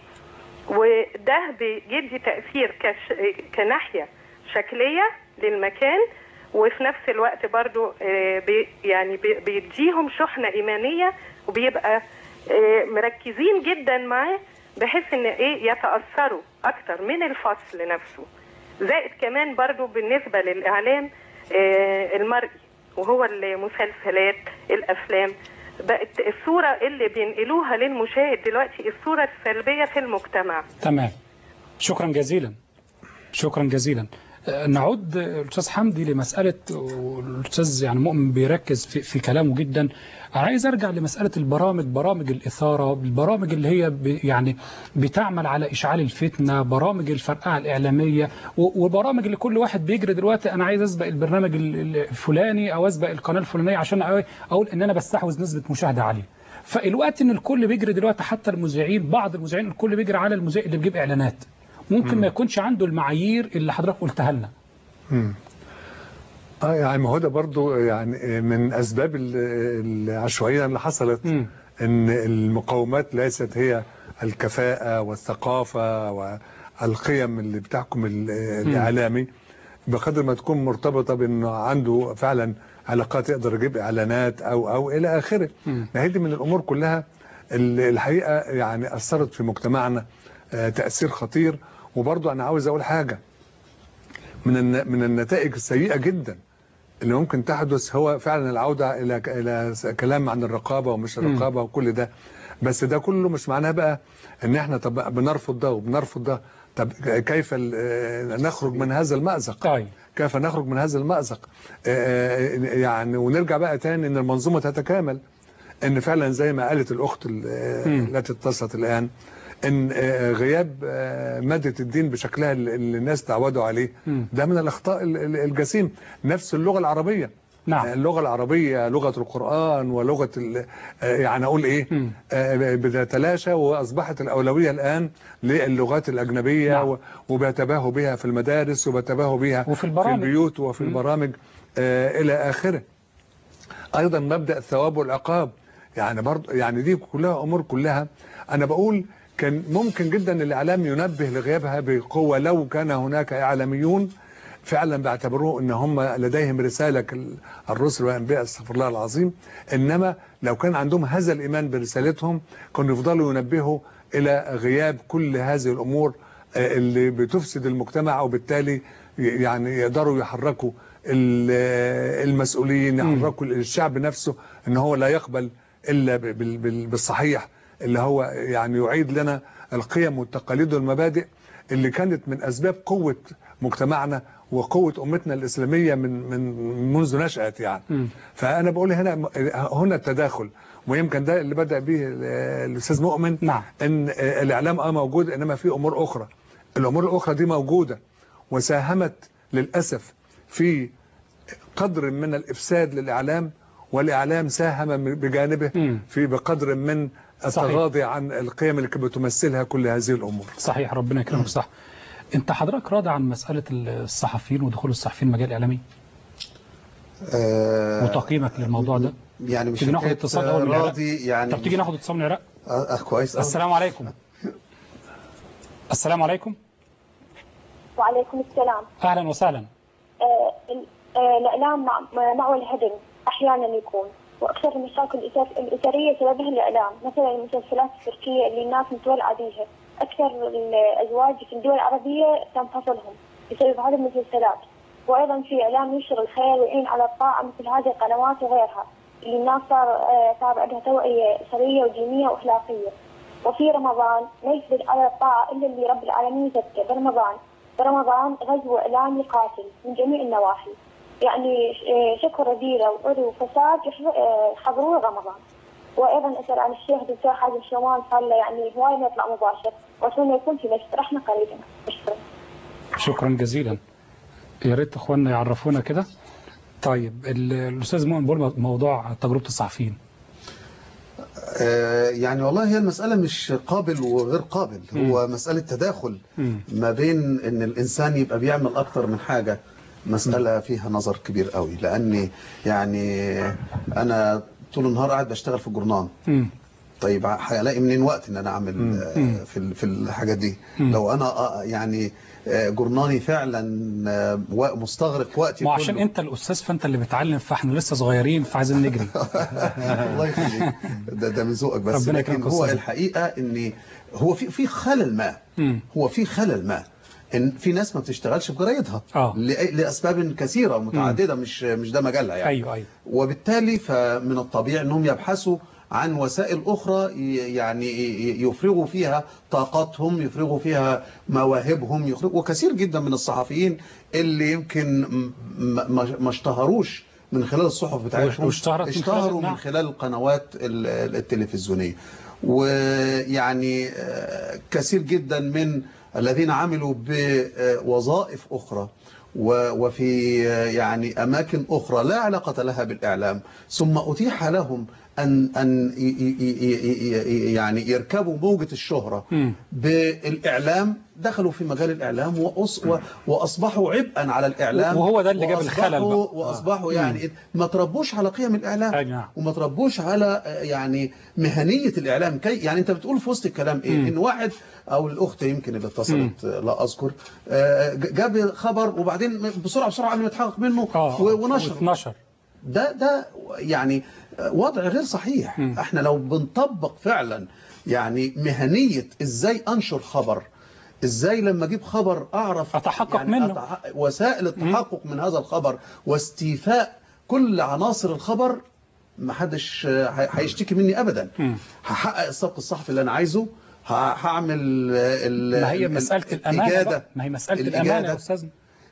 وده بيدي تأثير كش... كناحية شكلية للمكان وفي نفس الوقت برضو آه، بي يعني بي- بيديهم شحنة إيمانية وبيبقى آه، مركزين جدا معاه بحيث ان ايه يتأثروا اكتر من الفصل نفسه زائد كمان برضو بالنسبة للإعلام آه، المرئي وهو المسلسلات الأفلام بقت الصورة اللي بينقلوها للمشاهد دلوقتي الصورة السلبية في المجتمع تمام شكرا جزيلا شكرا جزيلا آه، نعود آه، الاستاذ حمدي لمساله والاستاذ يعني مؤمن بيركز في, في كلامه جدا انا عايز ارجع لمساله البرامج برامج الاثاره البرامج اللي هي ب يعني بتعمل على اشعال الفتنه برامج الفرقعه الاعلاميه و- وبرامج اللي كل واحد بيجري دلوقتي انا عايز اسبق البرنامج ال- ال- الفلاني او اسبق القناه الفلانيه عشان أقول- اقول ان انا بستحوذ نسبه مشاهده عاليه فالوقت ان الكل بيجري دلوقتي حتى المذيعين بعض المذيعين الكل بيجري على المذيع اللي بيجيب اعلانات ممكن ما يكونش عنده المعايير اللي حضرتك قلتها لنا مم. اه يعني ما هو ده برضو يعني من اسباب ال- العشوائيه اللي حصلت ان المقاومات ليست هي الكفاءه والثقافه والقيم اللي بتحكم ال- الاعلامي بقدر ما تكون مرتبطه بانه عنده فعلا علاقات يقدر يجيب اعلانات او او الى اخره هذه من الامور كلها اللي الحقيقه يعني اثرت في مجتمعنا آه، تاثير خطير وبرضو انا عاوز اقول حاجه من الن- من النتائج السيئه جدا اللي ممكن تحدث هو فعلا العوده الى ك- الى س- كلام عن الرقابه ومش مم. الرقابه وكل ده بس ده كله مش معناه بقى ان احنا طب بنرفض ده وبنرفض ده طب كيف ال- آه، نخرج من هذا المأزق طيب. كيف نخرج من هذا المأزق آه، آه، يعني ونرجع بقى تاني ان المنظومه تتكامل ان فعلا زي ما قالت الاخت ال- آه، مم. التي اتصلت الان ان آه، غياب آه، ماده الدين بشكلها اللي اللي الناس تعودوا عليه مم. ده من الاخطاء ال- ال- الجسيم نفس اللغه العربيه نعم. اللغه العربيه لغه القران ولغه ال- آه، يعني اقول ايه مم. آه، بتتلاشى واصبحت الاولويه الان للغات الاجنبيه نعم. و- وبيتباهوا بها في المدارس وبيتباهوا بها وفي البرامج. في البيوت وفي البرامج آه، الى اخره ايضا مبدا الثواب والعقاب يعني برضه يعني دي كلها امور كلها انا بقول كان ممكن جدا الاعلام ينبه لغيابها بقوه لو كان هناك اعلاميون فعلا بيعتبروه ان هم لديهم رساله كال- الرسل والانبياء استغفر الله العظيم انما لو كان عندهم هذا الايمان برسالتهم كانوا يفضلوا ينبهوا الى غياب كل هذه الامور آه، اللي بتفسد المجتمع وبالتالي ي- يعني يقدروا يحركوا ال- آه، المسؤولين يحركوا الشعب نفسه ان هو لا يقبل الا ب- بال- بال- بالصحيح اللي هو يعني يعيد لنا القيم والتقاليد والمبادئ اللي كانت من اسباب قوه مجتمعنا وقوه امتنا الاسلاميه من من منذ نشات يعني مم. فانا بقول هنا هنا التداخل ويمكن ده اللي بدا به الاستاذ مؤمن نعم. ان الاعلام اه موجود انما في امور اخرى الامور الاخرى دي موجوده وساهمت للاسف في قدر من الافساد للاعلام والاعلام ساهم من- بجانبه مم. في بقدر من صحيح. التغاضي عن القيم اللي كانت بتمثلها كل هذه الامور صحيح ربنا يكرمك صح انت حضرتك راضي عن مسألة الصحفيين ودخول الصحفيين مجال اعلامي آه، وتقييمك للموضوع ده يعني مش تيجي ناخد حكاية اتصال اول من العراق راضي يعني طب تيجي ناخد اتصال من العراق آه آه، كويس أوي. السلام عليكم السلام عليكم وعليكم السلام اهلا وسهلا آه، ال- آه، الإعلام مع- مع الهدم أحيانا يكون وأكثر المشاكل الأسر- الأسرية سببها الإعلام مثلا المسلسلات التركية اللي الناس متولعة بيها أكثر الأزواج في الدول العربية تنفصلهم بسبب هذه المسلسلات وأيضا في إعلام ينشر الخير ويعين على الطاعة مثل هذه القنوات وغيرها اللي الناس صار آه، صار عندها توعية أسرية ودينية وأخلاقية وفي رمضان ما يثبت على الطاعة إلا اللي رب العالمين يثبته برمضان برمضان غزو إعلامي قاتل من جميع النواحي يعني ش- شكوى رذيلة وعدو وفساد يحض- آه، يحضروه رمضان وأيضا أسأل عن الشيخ دكتور حازم شومان صار له يعني هواي ما يطلع مباشر وأتمنى يكون في مجلس رحمة قريبا شكرا شكرا جزيلا يا ريت اخواننا يعرفونا كده طيب ال- الاستاذ مؤمن بيقول موضوع تجربة الصحفيين آه، يعني والله هي المسألة مش قابل وغير قابل هو مسألة تداخل مم. ما بين ان الانسان يبقى بيعمل اكتر من حاجة مسألة فيها نظر كبير قوي لاني يعني انا طول النهار قاعد بشتغل في الجورنال مم. طيب هلاقي منين وقت ان انا اعمل آه، في ال- في الحاجات دي مم. لو انا آه، يعني آه، جورنالي فعلا آه، و- مستغرق وقتي ما عشان كله. انت الاستاذ فانت اللي بتعلم فاحنا لسه صغيرين فعايزين نجري الله يخليك ده ده من ذوقك بس ربنا لكن يكرمك هو أستاذ. الحقيقه ان هو في في خلل ما مم. هو في خلل ما ان في ناس ما بتشتغلش في جرايدها آه. لأ- لاسباب كثيره ومتعدده مش مش ده مجالها يعني ايوه ايوه وبالتالي فمن الطبيعي انهم يبحثوا عن وسائل اخرى ي- يعني ي- يفرغوا فيها طاقتهم يفرغوا فيها مواهبهم يفرغوا وكثير جدا من الصحفيين اللي يمكن م- ما ما اشتهروش من خلال الصحف بتاعتهم واشتهرت من خلال- اشتهروا نعم. من خلال القنوات ال- التلفزيونيه ويعني آه، كثير جدا من الذين عملوا بوظائف اخرى و- وفي آه، يعني اماكن اخرى لا علاقه لها بالاعلام ثم اتيح لهم ان ان ي- ي- ي- ي- يعني يركبوا موجه الشهره مم. بالاعلام دخلوا في مجال الاعلام وأص و- واصبحوا عبئا على الاعلام وهو ده اللي جاب وأصبحوا- الخلل بقى. واصبحوا آه. يعني ما تربوش على قيم الاعلام أي نعم. وما تربوش على آه، يعني مهنيه الاعلام كي يعني انت بتقول في وسط الكلام ايه مم. ان واحد او الاخت يمكن اللي مم. اتصلت آه، لا اذكر آه، ج- جاب خبر وبعدين بسرعه بسرعه قبل ما يتحقق منه اه و- ونشر واتنشر ده ده يعني وضع غير صحيح مم. احنا لو بنطبق فعلا يعني مهنية ازاي انشر خبر ازاي لما اجيب خبر اعرف أتحقق يعني منه. أتح... وسائل التحقق من هذا الخبر واستيفاء كل عناصر الخبر ما حدش آه، هي- هيشتكي مني ابدا مم. هحقق السبق الصحفي اللي انا عايزه ه- هعمل آه، ال- ما هي ال- مسألة الأمانة الإجادة. بقى. ما هي مسألة الإجادة. الأمانة يا أستاذنا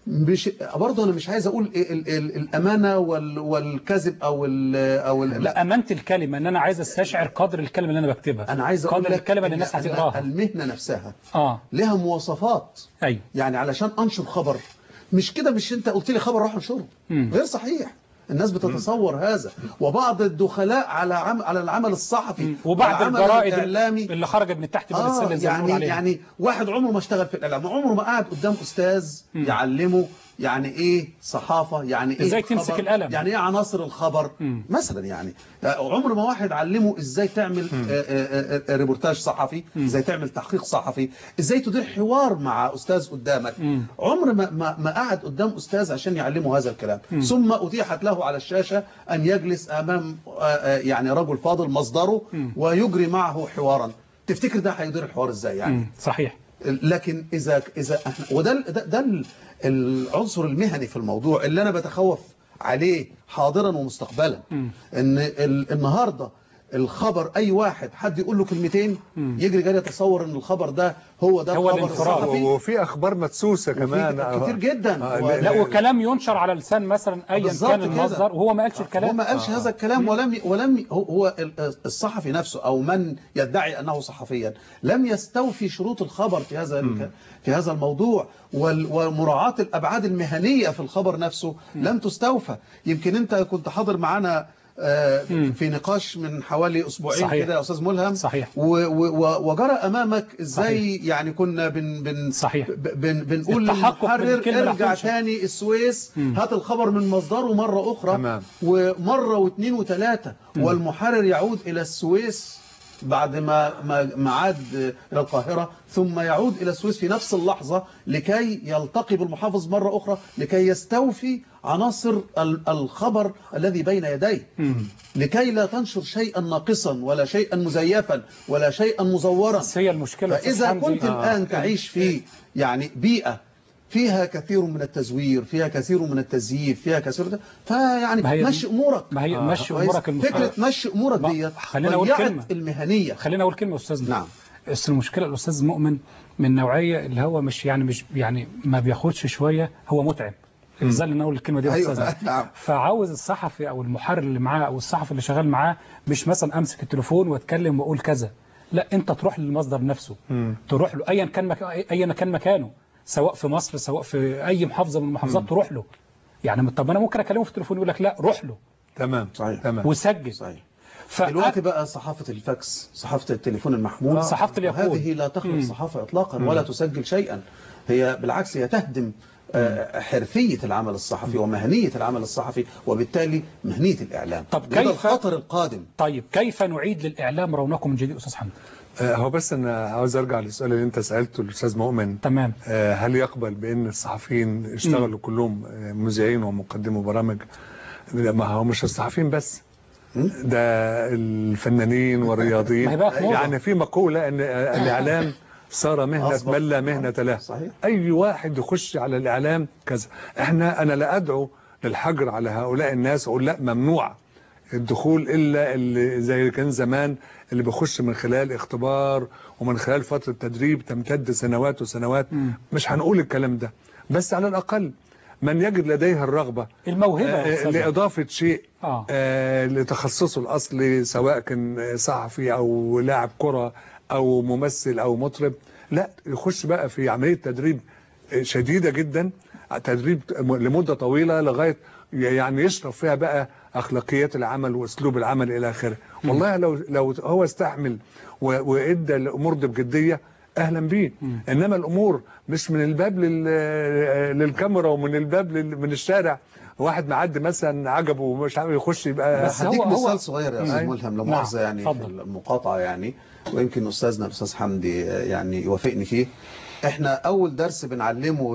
مش برضه انا مش عايز اقول ال ال الامانه وال والكذب او ال او ال لا امانه الكلمه ان انا عايز استشعر قدر الكلمه اللي انا بكتبها انا عايز اقول قدر لك الكلمه اللي إن الناس هتقراها المهنه نفسها اه لها مواصفات ايوه يعني علشان انشر خبر مش كده مش انت قلت لي خبر روح انشره مم. غير صحيح الناس بتتصور هذا وبعض الدخلاء على عم على العمل الصحفي وبعض والعمل الجرائد الإعلامي اللي خرجت من تحت باب آه السلم زي ما بنقول يعني عليها. يعني واحد عمره ما اشتغل في الاعلام عمره ما قعد قدام استاذ مم. يعلمه يعني ايه صحافه يعني ايه إزاي تمسك خبر، القلم. يعني ايه عناصر الخبر مم. مثلا يعني عمر ما واحد علمه ازاي تعمل آه، آه، آه، ريبورتاج صحفي ازاي تعمل تحقيق صحفي ازاي تدير حوار مع استاذ قدامك مم. عمر ما ما, ما قعد قدام استاذ عشان يعلمه هذا الكلام مم. ثم اتيحت له على الشاشه ان يجلس امام آه، آه، يعني رجل فاضل مصدره مم. ويجري معه حوارا تفتكر ده هيدير الحوار ازاي يعني مم. صحيح لكن اذا اذا إحنا- وده ال- ده, ده ال- العنصر المهني في الموضوع اللي انا بتخوف عليه حاضرا ومستقبلا مم. ان ال- النهارده الخبر اي واحد حد يقول له كلمتين مم. يجري جري يتصور ان الخبر ده هو ده هو الخبر الانفراد. الصحفي وفي اخبار مدسوسه كمان وفي كتير جدا آه، و- لا- لا وكلام ينشر على لسان مثلا ايا بالظبط كان كده. المصدر وهو ما قالش هو الكلام ما قالش هذا الكلام ولم ولم هو- هو ال- الصحفي نفسه او من يدعي انه صحفيا لم يستوفي شروط الخبر في هذا الك- في هذا الموضوع وال- ومراعاه الابعاد المهنيه في الخبر نفسه لم تستوفى يمكن انت كنت حاضر معانا آه، مم. في نقاش من حوالي اسبوعين صحيح. كده يا استاذ ملهم صحيح. و- و- و- وجرى امامك ازاي صحيح. يعني كنا بن بن صحيح. ب- بن بنقول التحقق من للمحرر الكلمة اللي ارجع هتنشر. تاني السويس مم. هات الخبر من مصدره مرة أخرى تمام. ومرة واثنين وثلاثة والمحرر يعود إلى السويس بعد ما ما ما عاد إلى القاهرة ثم يعود إلى السويس في نفس اللحظة لكي يلتقي بالمحافظ مرة أخرى لكي يستوفي عناصر ال- الخبر الذي بين يديه مم. لكي لا تنشر شيئا ناقصا ولا شيئا مزيفا ولا شيئا مزورا بس هي المشكله أستاذ فإذا حمدي، كنت آه. الآن تعيش في يعني بيئة فيها كثير من التزوير فيها كثير من التزييف فيها كثير فيعني ما هي- مشي أمورك ما هي آه، مشي كويس؟ امورك المفترض فكرة مشي أمورك ما- ديت خلينا أقول ضيعت كلمة. المهنية خلينا اقول كلمه يا استاذنا نعم بس المشكله الاستاذ مؤمن من نوعيه اللي هو مش يعني مش يعني ما بياخدش شويه هو متعب ازاي اللي اقول الكلمه دي يا أيوة، استاذ نعم. فعاوز الصحفي او المحرر اللي معاه او الصحفي اللي شغال معاه مش مثلا امسك التليفون واتكلم واقول كذا لا انت تروح للمصدر نفسه مم. تروح له ايا كان مكان ايا كان مكانه سواء في مصر سواء في اي محافظه من المحافظات تروح له يعني طب انا ممكن اكلمه في التليفون يقول لك لا روح له تمام صحيح. تمام وسجل صحيح ف... دلوقتي بقى صحافة الفاكس صحافة التليفون المحمول آه، صحافة اليقود. هذه لا تخلق مم. صحافة إطلاقا ولا تسجل شيئا هي بالعكس هي تهدم آه، حرفية العمل الصحفي ومهنية العمل الصحفي وبالتالي مهنية الإعلام طب وده كيف- الخطر القادم طيب كيف نعيد للاعلام رونقه من جديد استاذ حمدي آه، هو بس انا عاوز ارجع للسؤال اللي انت سالته الاستاذ مؤمن تمام آه، هل يقبل بان الصحفيين يشتغلوا كلهم آه، مذيعين ومقدموا برامج لا، ما هو مش الصحفيين بس ده الفنانين والرياضيين ما هي بقى في موضة. يعني في مقولة ان آه، الاعلام صار مهنة أصبح. من لا مهنة له صحيح. اي واحد يخش على الاعلام كذا احنا انا لا ادعو للحجر على هؤلاء الناس اقول لا ممنوع الدخول الا اللي زي كان زمان اللي بيخش من خلال اختبار ومن خلال فتره تدريب تمتد سنوات وسنوات مم. مش هنقول الكلام ده بس على الاقل من يجد لديه الرغبه الموهبه يا آه، أستاذ. لاضافه شيء اه آه، لتخصصه الاصلي سواء كان صحفي او لاعب كره او ممثل او مطرب لا يخش بقى في عمليه تدريب شديده جدا تدريب لمده طويله لغايه يعني يشرف فيها بقى اخلاقيات العمل واسلوب العمل الى اخره والله لو لو هو استحمل و- وادى الامور دي بجديه اهلا بيه انما الامور مش من الباب لل- للكاميرا ومن الباب لل- من الشارع واحد معدي مثلا عجبه ومش عارف يخش يبقى بس هديك هو- هو- مثال صغير يا استاذ أيوة. ملهم لو نعم، مؤاخذه يعني اتفضل. في المقاطعه يعني ويمكن استاذنا الاستاذ حمدي آه، يعني يوافقني فيه احنا اول درس بنعلمه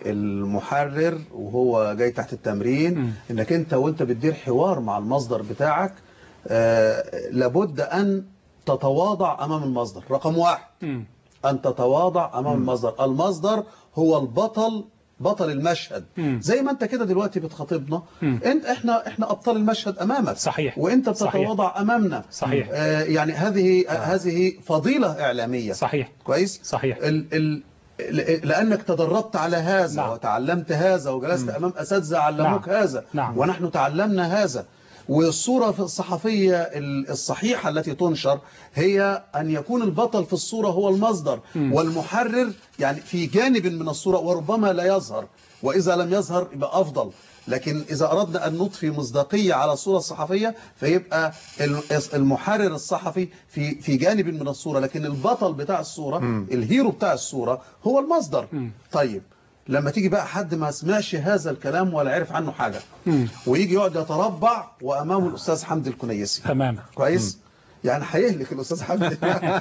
للمحرر وهو جاي تحت التمرين مم. انك انت وانت بتدير حوار مع المصدر بتاعك آه، لابد ان تتواضع امام المصدر رقم واحد مم. أن تتواضع أمام المصدر المصدر هو البطل بطل المشهد مم. زي ما انت كده دلوقتي بتخاطبنا مم. انت احنا احنا ابطال المشهد امامك صحيح. وانت صحيح. بتتواضع امامنا صحيح. آه يعني هذه آه. هذه فضيلة اعلامية صحيح كويس صحيح ال ال ل- لأنك تدربت على هذا نعم. وتعلمت هذا وجلست أمام أساتذة علموك نعم. هذا نعم. ونحن تعلمنا هذا والصورة في الصحفية ال- الصحيحة التي تنشر هي أن يكون البطل في الصورة هو المصدر والمحرر يعني في جانب من الصورة وربما لا يظهر وإذا لم يظهر يبقى أفضل لكن إذا أردنا أن نضفي مصداقية على الصورة الصحفية فيبقى ال- المحرر الصحفي في في جانب من الصورة لكن البطل بتاع الصورة الهيرو بتاع الصورة هو المصدر طيب لما تيجي بقى حد ما سمعش هذا الكلام ولا عرف عنه حاجة ويجي يقعد يتربع وأمامه الأستاذ حمدي الكنيسي تمام كويس يعني هيهلك الأستاذ حمدي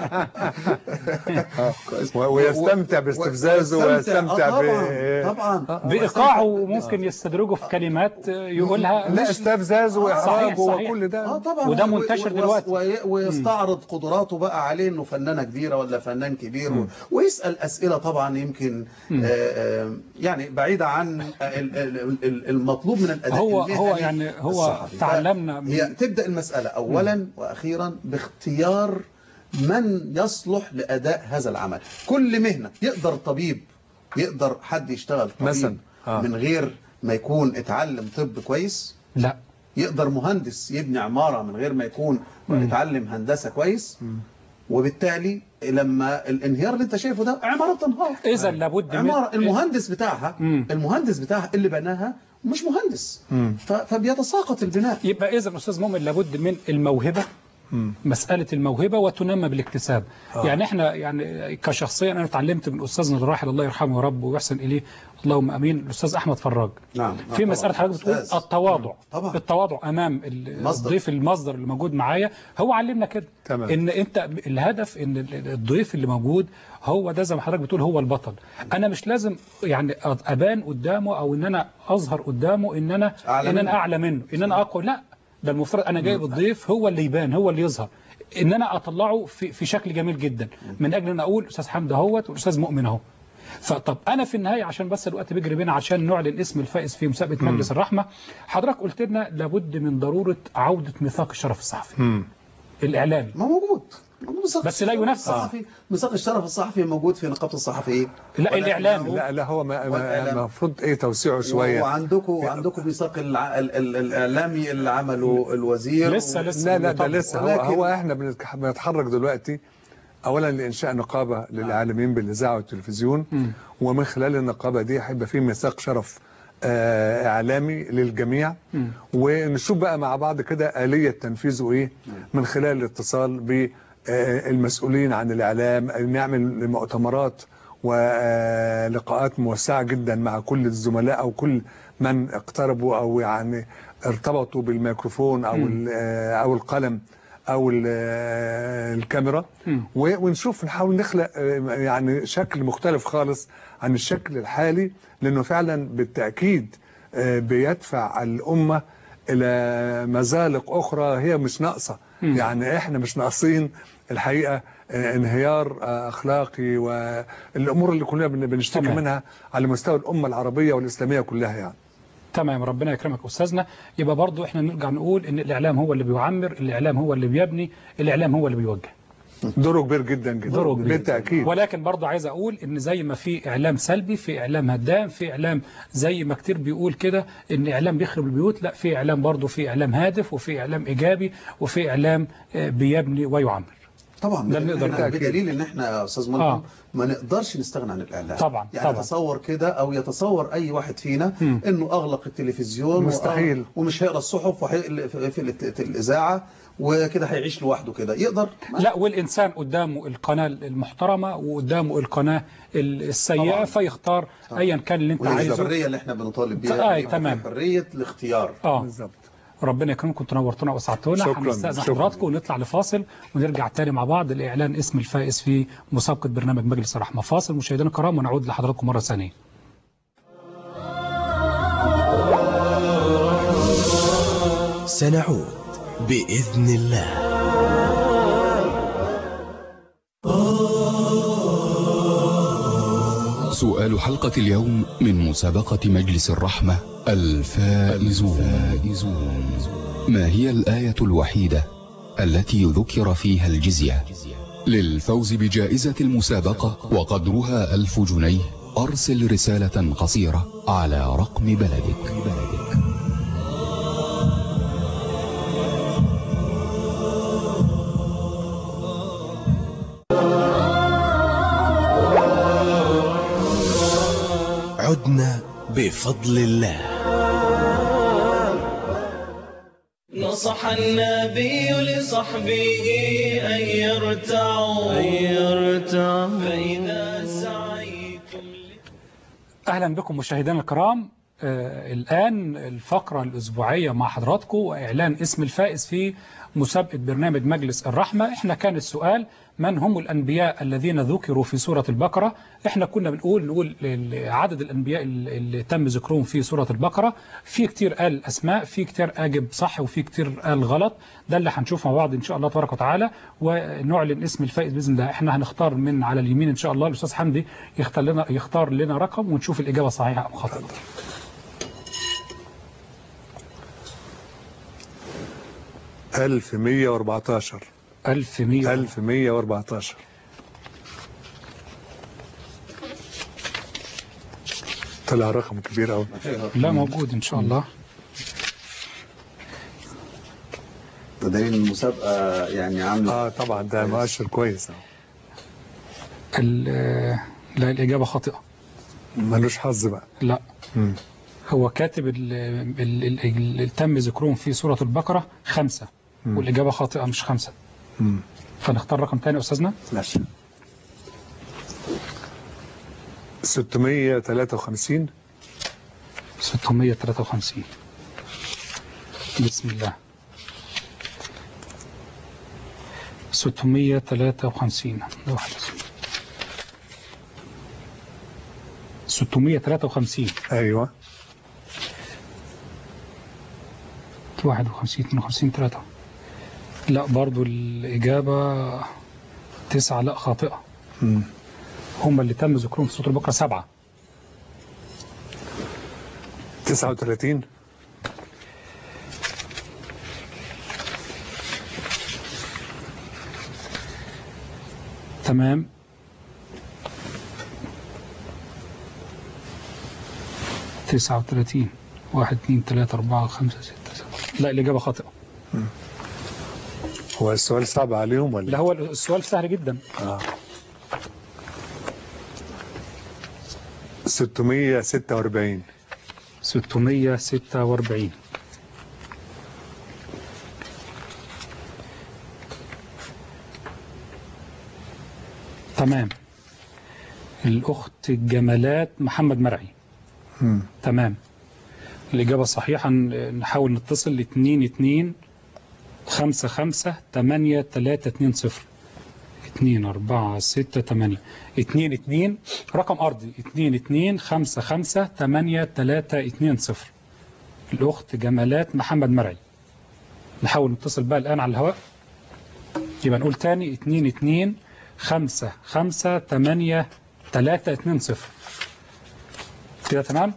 كويس. و- ويستمتع و- باستفزازه ويستمتع آه ب- طبعا طبعا بإيقاعه ممكن يستدرجه في كلمات يقولها لا استفزاز واحراج صحيح، صحيح. وكل ده اه طبعا وده و- منتشر و- دلوقتي. وي- ويستعرض قدراته بقى عليه انه فنانه كبيره ولا فنان كبير و- ويسال اسئله طبعا يمكن آه، آه، يعني بعيده عن ال- ال- ال- المطلوب من الاداء هو المهني هو يعني هو الصحفي. تعلمنا من- هي تبدا المساله اولا واخيرا باختيار من يصلح لاداء هذا العمل كل مهنه يقدر طبيب يقدر حد يشتغل طبيب مثلا. آه. من غير ما يكون اتعلم طب كويس لا يقدر مهندس يبني عمارة من غير ما يكون يتعلم هندسة كويس وبالتالي لما الانهيار اللي انت شايفه ده عمارة بتنهار إذا لابد من عمارة المهندس بتاعها مم. المهندس بتاعها اللي بناها مش مهندس ف- فبيتساقط البناء يبقى إذا أستاذ مؤمن لابد من الموهبة مسألة الموهبة وتنمى بالاكتساب آه. يعني احنا يعني كشخصيا أنا اتعلمت من أستاذنا الراحل الله يرحمه يا رب ويحسن إليه اللهم أمين الأستاذ أحمد فراج نعم في مسألة حضرتك بتقول أستاذ. التواضع طبعا. التواضع أمام ال- مصدر. الضيف المصدر اللي موجود معايا هو علمنا كده تمام. إن أنت الهدف إن ال- الضيف اللي موجود هو ده زي ما حضرتك بتقول هو البطل أنا مش لازم يعني أبان قدامه أو إن أنا أظهر قدامه إن أنا أعلى إن منه. أنا أعلى منه إن أنا أقوى لا ده المفترض أنا جايب الضيف هو اللي يبان هو اللي يظهر ان انا اطلعه في في شكل جميل جدا من اجل ان اقول استاذ حمد اهوت والاستاذ مؤمن اهو فطب انا في النهايه عشان بس الوقت بيجري بينا عشان نعلن اسم الفائز في مسابقه مجلس الرحمه حضرتك قلت لنا لابد من ضروره عوده ميثاق الشرف الصحفي مم. الاعلامي ما موجود موجود ميثاق بس لا الشرف ينفذ. الصحفي ميثاق الشرف الصحفي موجود في نقابة الصحفيين لا ولكن الاعلامي هو- لا لا هو ما- ما- والإعلام. المفروض ايه توسيعه شويه وعندكم وعندكم ميثاق الع- ال- ال- الاعلامي اللي عمله الوزير لسه لسه لا لا ده بنطبق. لسه هو, ولكن- هو احنا بنتك- بنتحرك دلوقتي اولا لانشاء نقابه للاعلاميين بالاذاعه والتلفزيون مم. ومن خلال النقابه دي هيبقى في ميثاق شرف آه، اعلامي للجميع مم. ونشوف بقى مع بعض كده آلية تنفيذه ايه من خلال الاتصال بالمسؤولين عن الاعلام نعمل مؤتمرات ولقاءات موسعة جدا مع كل الزملاء او كل من اقتربوا او يعني ارتبطوا بالميكروفون او ال- آه، او القلم او ال- آه، الكاميرا مم. و- ونشوف نحاول نخلق آه، يعني شكل مختلف خالص عن الشكل الحالي لانه فعلا بالتاكيد آه، بيدفع الامه الى مزالق اخرى هي مش ناقصه مم. يعني احنا مش ناقصين الحقيقه آه، انهيار آه، اخلاقي والامور اللي كلنا بن- بنشتكي تمام. منها على مستوى الامه العربيه والاسلاميه كلها يعني تمام ربنا يكرمك استاذنا يبقى برضو احنا نرجع نقول ان الاعلام هو اللي بيعمر الاعلام هو اللي بيبني الاعلام هو اللي بيوجه دوره كبير جدا جدا دوره كبير. بالتاكيد ولكن برضه عايز اقول ان زي ما في اعلام سلبي في اعلام هدام في اعلام زي ما كتير بيقول كده ان اعلام بيخرب البيوت لا في اعلام برضه في اعلام هادف وفي اعلام ايجابي وفي اعلام آه، بيبني ويعمر طبعا ده اللي نقدر إحنا نتأكد. بدليل ان احنا يا استاذ ملهم آه. ما نقدرش نستغنى عن الاعلام طبعا، يعني طبعا. تصور كده او يتصور اي واحد فينا مم. انه اغلق التلفزيون مستحيل. وأغلق- ومش هيقرا الصحف وهيقل في في الت- الاذاعه وكده هيعيش لوحده كده يقدر ما- لا والانسان قدامه القناه المحترمه وقدامه القناه السيئه طبعا. فيختار ايا كان اللي انت وهي عايزه الحريه اللي احنا بنطالب بيها آه، يبقى في تمام. حريه الاختيار اه بالظبط ربنا يكرمكم تنورتونا واسعدتونا شكراً، هنستاذن شكراً. حضراتكم ونطلع لفاصل ونرجع تاني مع بعض لاعلان اسم الفائز في مسابقه برنامج مجلس الرحمه فاصل مشاهدينا الكرام ونعود لحضراتكم مره ثانيه سنعود بإذن الله سؤال حلقة اليوم من مسابقة مجلس الرحمة الفائزون ما هي الآية الوحيدة التي ذكر فيها الجزية للفوز بجائزة المسابقة وقدرها ألف جنيه أرسل رسالة قصيرة على رقم بلدك عدنا بفضل الله نصح النبي لصحبه أن يرتعوا أن يرتعوا فإذا سعيتم أهلا بكم مشاهدينا الكرام آه الآن الفقرة الأسبوعية مع حضراتكم وإعلان اسم الفائز في مسابقة برنامج مجلس الرحمة احنا كان السؤال من هم الأنبياء الذين ذكروا في سورة البقرة احنا كنا بنقول نقول عدد الأنبياء اللي تم ذكرهم في سورة البقرة في كتير قال أسماء في كتير أجب صح وفي كتير قال غلط ده اللي هنشوفه مع بعض إن شاء الله تبارك وتعالى ونعلن اسم الفائز بإذن الله احنا هنختار من على اليمين إن شاء الله الأستاذ حمدي يختار لنا يختار لنا رقم ونشوف الإجابة صحيحة أم خاطئة ألف مية واربعتاشر ألف مية ألف مية واربعتاشر طلع رقم كبير أوي لا موجود إن شاء الله ده دليل المسابقة يعني عاملة اه طبعا ده مؤشر كويس أهو. ال- لا الإجابة خاطئة ملوش حظ بقى لا مم. هو كاتب ال- ال- ال- اللي تم ذكرهم في سورة البقرة خمسة مم. والإجابة خاطئة مش خمسة مم. فنختار رقم تاني يا أستاذنا ماشي 653 653 بسم الله 653 ده واحد 653 أيوة 51 52 3 لا برضو الإجابة تسعة لا خاطئة مم. هم اللي تم ذكرهم في سورة البقرة سبعة 39 تمام تسعة وثلاثين واحد اثنين ثلاثة أربعة خمسة ستة سبعة لا الإجابة خاطئة هو السؤال صعب عليهم ولا لا هو السؤال سهل جدا آه. 646 646 تمام الأخت جمالات محمد مرعي مم. تمام الإجابة الصحيحة ن- نحاول نتصل اتنين اتنين خمسة خمسة تمانية تلاتة اتنين صفر اتنين أربعة ستة تمانية اتنين اتنين رقم أرضي اتنين اتنين خمسة خمسة تمانية تلاتة اتنين صفر الأخت جمالات محمد مرعي نحاول نتصل بقى الآن على الهواء يبقى نقول تاني اتنين اتنين خمسة خمسة تمانية تلاتة اتنين صفر كده تمام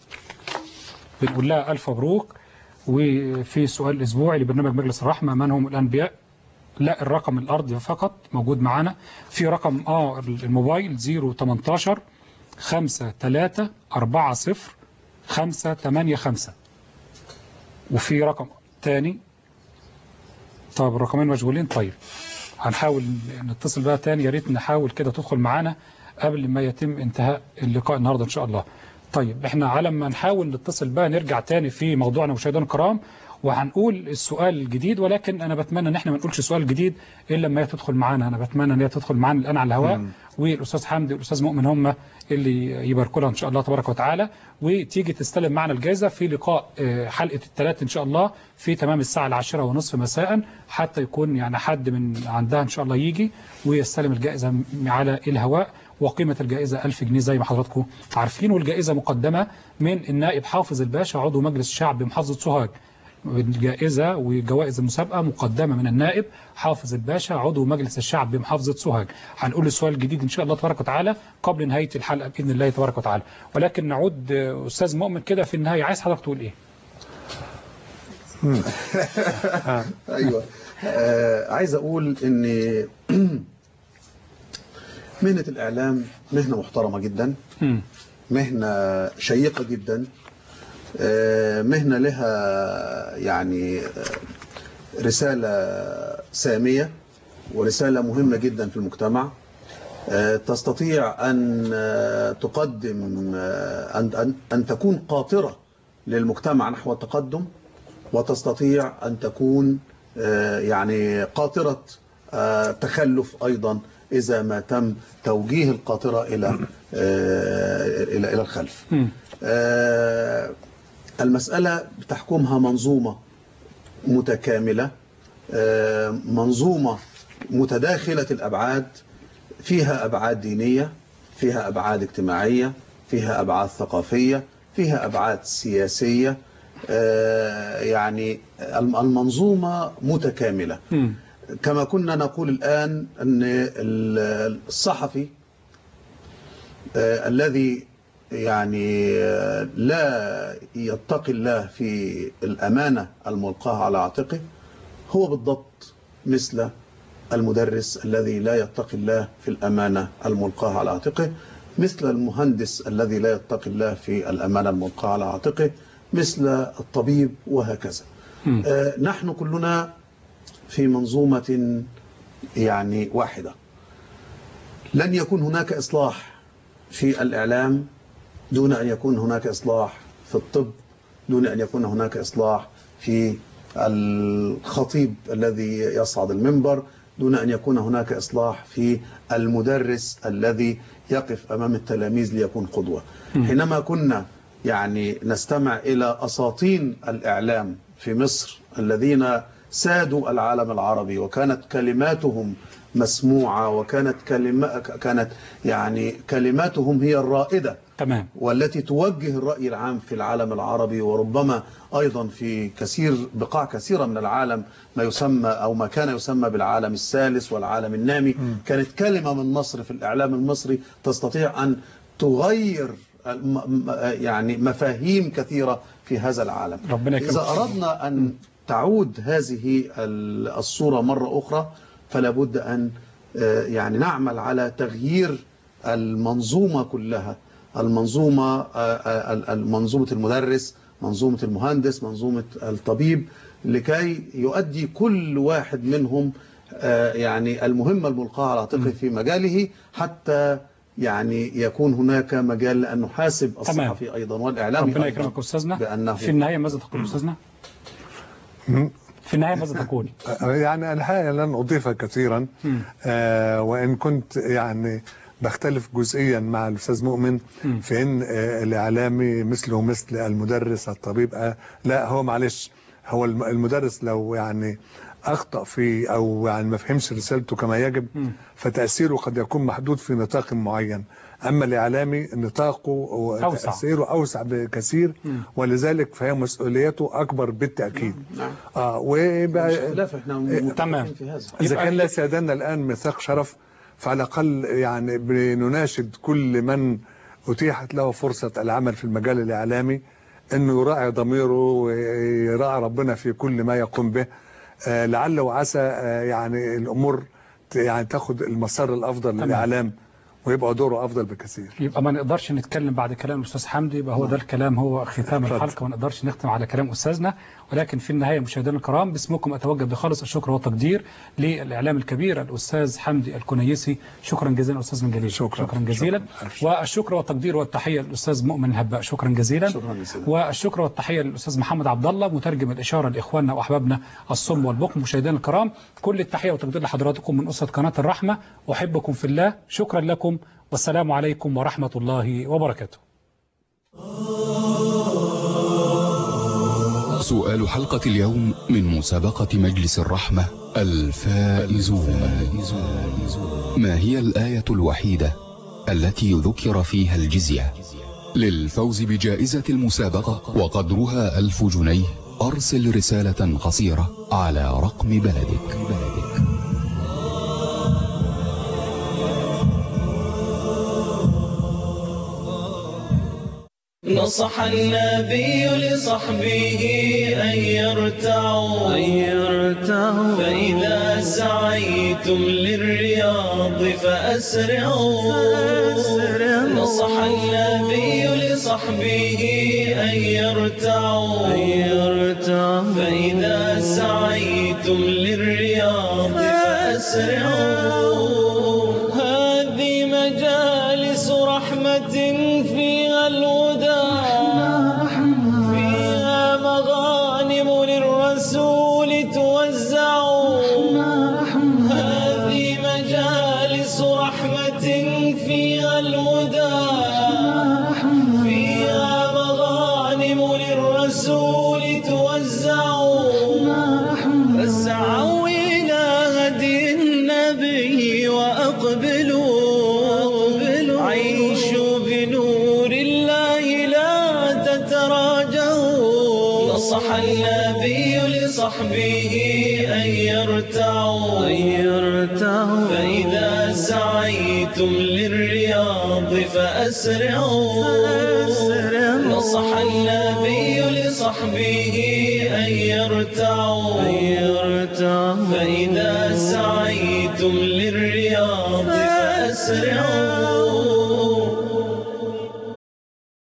بنقول لها ألف مبروك وفي سؤال أسبوعي لبرنامج مجلس الرحمة من هم الأنبياء لا الرقم الأرضي فقط موجود معانا في رقم اه الموبايل 018 5 3 4 0 5 8 5 وفي رقم تاني طب الرقمين مشغولين طيب هنحاول نتصل بقى تاني يا ريت نحاول كده تدخل معانا قبل ما يتم انتهاء اللقاء النهارده ان شاء الله طيب احنا على ما نحاول نتصل بقى نرجع تاني في موضوعنا مشاهدينا الكرام وهنقول السؤال الجديد ولكن انا بتمنى ان احنا ما نقولش سؤال جديد الا لما هي تدخل معانا انا بتمنى ان هي تدخل معانا الان على الهواء والاستاذ حمدي والاستاذ مؤمن هم اللي يباركوا لها ان شاء الله تبارك وتعالى وتيجي تستلم معنا الجائزه في لقاء آه، حلقه الثلاث ان شاء الله في تمام الساعه العاشرة ونصف مساء حتى يكون يعني حد من عندها ان شاء الله يجي ويستلم الجائزه على الهواء وقيمة الجائزة 1000 جنيه زي ما حضراتكم عارفين والجائزة مقدمة من النائب حافظ الباشا عضو مجلس الشعب بمحافظة سوهاج الجائزة وجوائز المسابقة مقدمة من النائب حافظ الباشا عضو مجلس الشعب بمحافظة سوهاج هنقول السؤال الجديد إن شاء الله تبارك وتعالى قبل نهاية الحلقة بإذن الله تبارك وتعالى ولكن نعود آه، أستاذ مؤمن كده في النهاية عايز حضرتك تقول إيه ايوه آه عايز اقول ان مهنة الإعلام مهنة محترمة جدا مم. مهنة شيقة جدا آه، مهنة لها يعني آه، رسالة سامية ورسالة مهمة جدا في المجتمع آه، تستطيع أن آه، تقدم آه، أن أن أن تكون قاطرة للمجتمع نحو التقدم وتستطيع أن تكون آه، يعني قاطرة آه، تخلف أيضا إذا ما تم توجيه القاطرة إلى آه، إلى إلى الخلف مم. آه، المسألة بتحكمها منظومة متكاملة آه، منظومة متداخلة الأبعاد فيها أبعاد دينية فيها أبعاد اجتماعية فيها أبعاد ثقافية فيها أبعاد سياسية آه، يعني الم- المنظومة متكاملة مم. كما كنا نقول الآن أن ال- الصحفي آه، الذي يعني آه، لا يتقي الله في الأمانة الملقاة على عاتقه هو بالضبط مثل المدرس الذي لا يتقي الله في الأمانة الملقاة على عاتقه مثل المهندس الذي لا يتقي الله في الأمانة الملقاة على عاتقه مثل الطبيب وهكذا مم. آه، نحن كلنا في منظومة يعني واحدة لن يكون هناك إصلاح في الإعلام دون أن يكون هناك إصلاح في الطب دون أن يكون هناك إصلاح في الخطيب الذي يصعد المنبر دون أن يكون هناك إصلاح في المدرس الذي يقف أمام التلاميذ ليكون قدوة حينما كنا يعني نستمع إلى أساطين الإعلام في مصر الذين سادوا العالم العربي وكانت كلماتهم مسموعة وكانت كلمة كانت يعني كلماتهم هي الرائدة تمام والتي توجه الرأي العام في العالم العربي وربما أيضا في كثير بقاع كثيرة من العالم ما يسمى أو ما كان يسمى بالعالم الثالث والعالم النامي كانت كلمة من مصر في الإعلام المصري تستطيع أن تغير الم- م- يعني مفاهيم كثيرة في هذا العالم ربنا يكرمك. إذا أردنا أن تعود هذه ال- الصورة مرة أخرى فلا بد أن آه، يعني نعمل على تغيير المنظومة كلها المنظومة آه، آه، ال- ال- منظومة المدرس منظومة المهندس منظومة الطبيب لكي يؤدي كل واحد منهم آه، يعني المهمة الملقاة على عاتقه في مجاله حتى يعني يكون هناك مجال لأن نحاسب تمام. الصحفي أيضا والإعلامي ربنا أيضا يكرمك أستاذنا بأنه في النهاية ماذا تقول أستاذنا في النهاية ماذا تقول يعني الحقيقة لن أضيف كثيرا مم. آه وإن كنت يعني بختلف جزئيا مع الأستاذ مؤمن مم. في إن آه الإعلامي مثله مثل المدرس الطبيب آه لا هو معلش هو الم- المدرس لو يعني أخطأ في أو يعني ما فهمش رسالته كما يجب مم. فتأثيره قد يكون محدود في نطاق معين أما الإعلامي نطاقه أوسع. وتأثيره أوسع بكثير مم. ولذلك فهي مسؤوليته أكبر بالتأكيد نعم آه مش ويبقى خلاف احنا تمام. متفقين في هذا إذا يبقى كان ليس لدينا الآن ميثاق شرف فعلى الأقل يعني بنناشد كل من أتيحت له فرصة العمل في المجال الإعلامي أنه يراعي ضميره ويراعي ربنا في كل ما يقوم به آه، لعل وعسى آه، يعني الأمور ت- يعني تاخد المسار الأفضل تمام. للإعلام ويبقى دوره أفضل بكثير يبقى ما نقدرش نتكلم بعد كلام الاستاذ حمدي يبقى هو ده الكلام هو ختام اتفضل. الحلقه ما نقدرش نختم على كلام استاذنا ولكن في النهايه مشاهدينا الكرام باسمكم اتوجه بخالص الشكر والتقدير للاعلام الكبير الاستاذ حمدي الكنيسي شكرا جزيلا استاذ من جليل شكرا. شكرا جزيلا شكرا. والشكر والتقدير والتحيه للاستاذ مؤمن الهباء شكرا جزيلا شكرا جزيلا. والشكر والتحيه للاستاذ محمد عبد الله مترجم الاشاره لاخواننا واحبابنا الصم والبكم مشاهدينا الكرام كل التحيه والتقدير لحضراتكم من اسره قناه الرحمه احبكم في الله شكرا لكم والسلام عليكم ورحمه الله وبركاته سؤال حلقة اليوم من مسابقة مجلس الرحمة الفائزون ما هي الآية الوحيدة التي ذكر فيها الجزية للفوز بجائزة المسابقة وقدرها ألف جنيه أرسل رسالة قصيرة على رقم بلدك نص نصح النبي لصحبه أن يرتعوا أن يرتعوا فإذا سعيتم للرياض فأسرعوا نصح النبي لصحبه أن يرتعوا أن يرتعوا فإذا سعيتم للرياض فأسرعوا هذه مجالس رحمة فيها الهدى فيها مغانم للرسول توزع هذه مجالس رحمة فيها الهدى فيها مغانم للرسول توزع فاسعوا إلى هدي النبي وأقبلوا عيشوا بنور الله لا تتراجعوا نصح النبي لصحبه أن يرتعوا أن يرتعوا فإذا سعيتم للرياض فأسرعوا نصح النبي لصحبه أن يرتعوا أن يرتعوا فإذا سعيتم للرياض فأسرعوا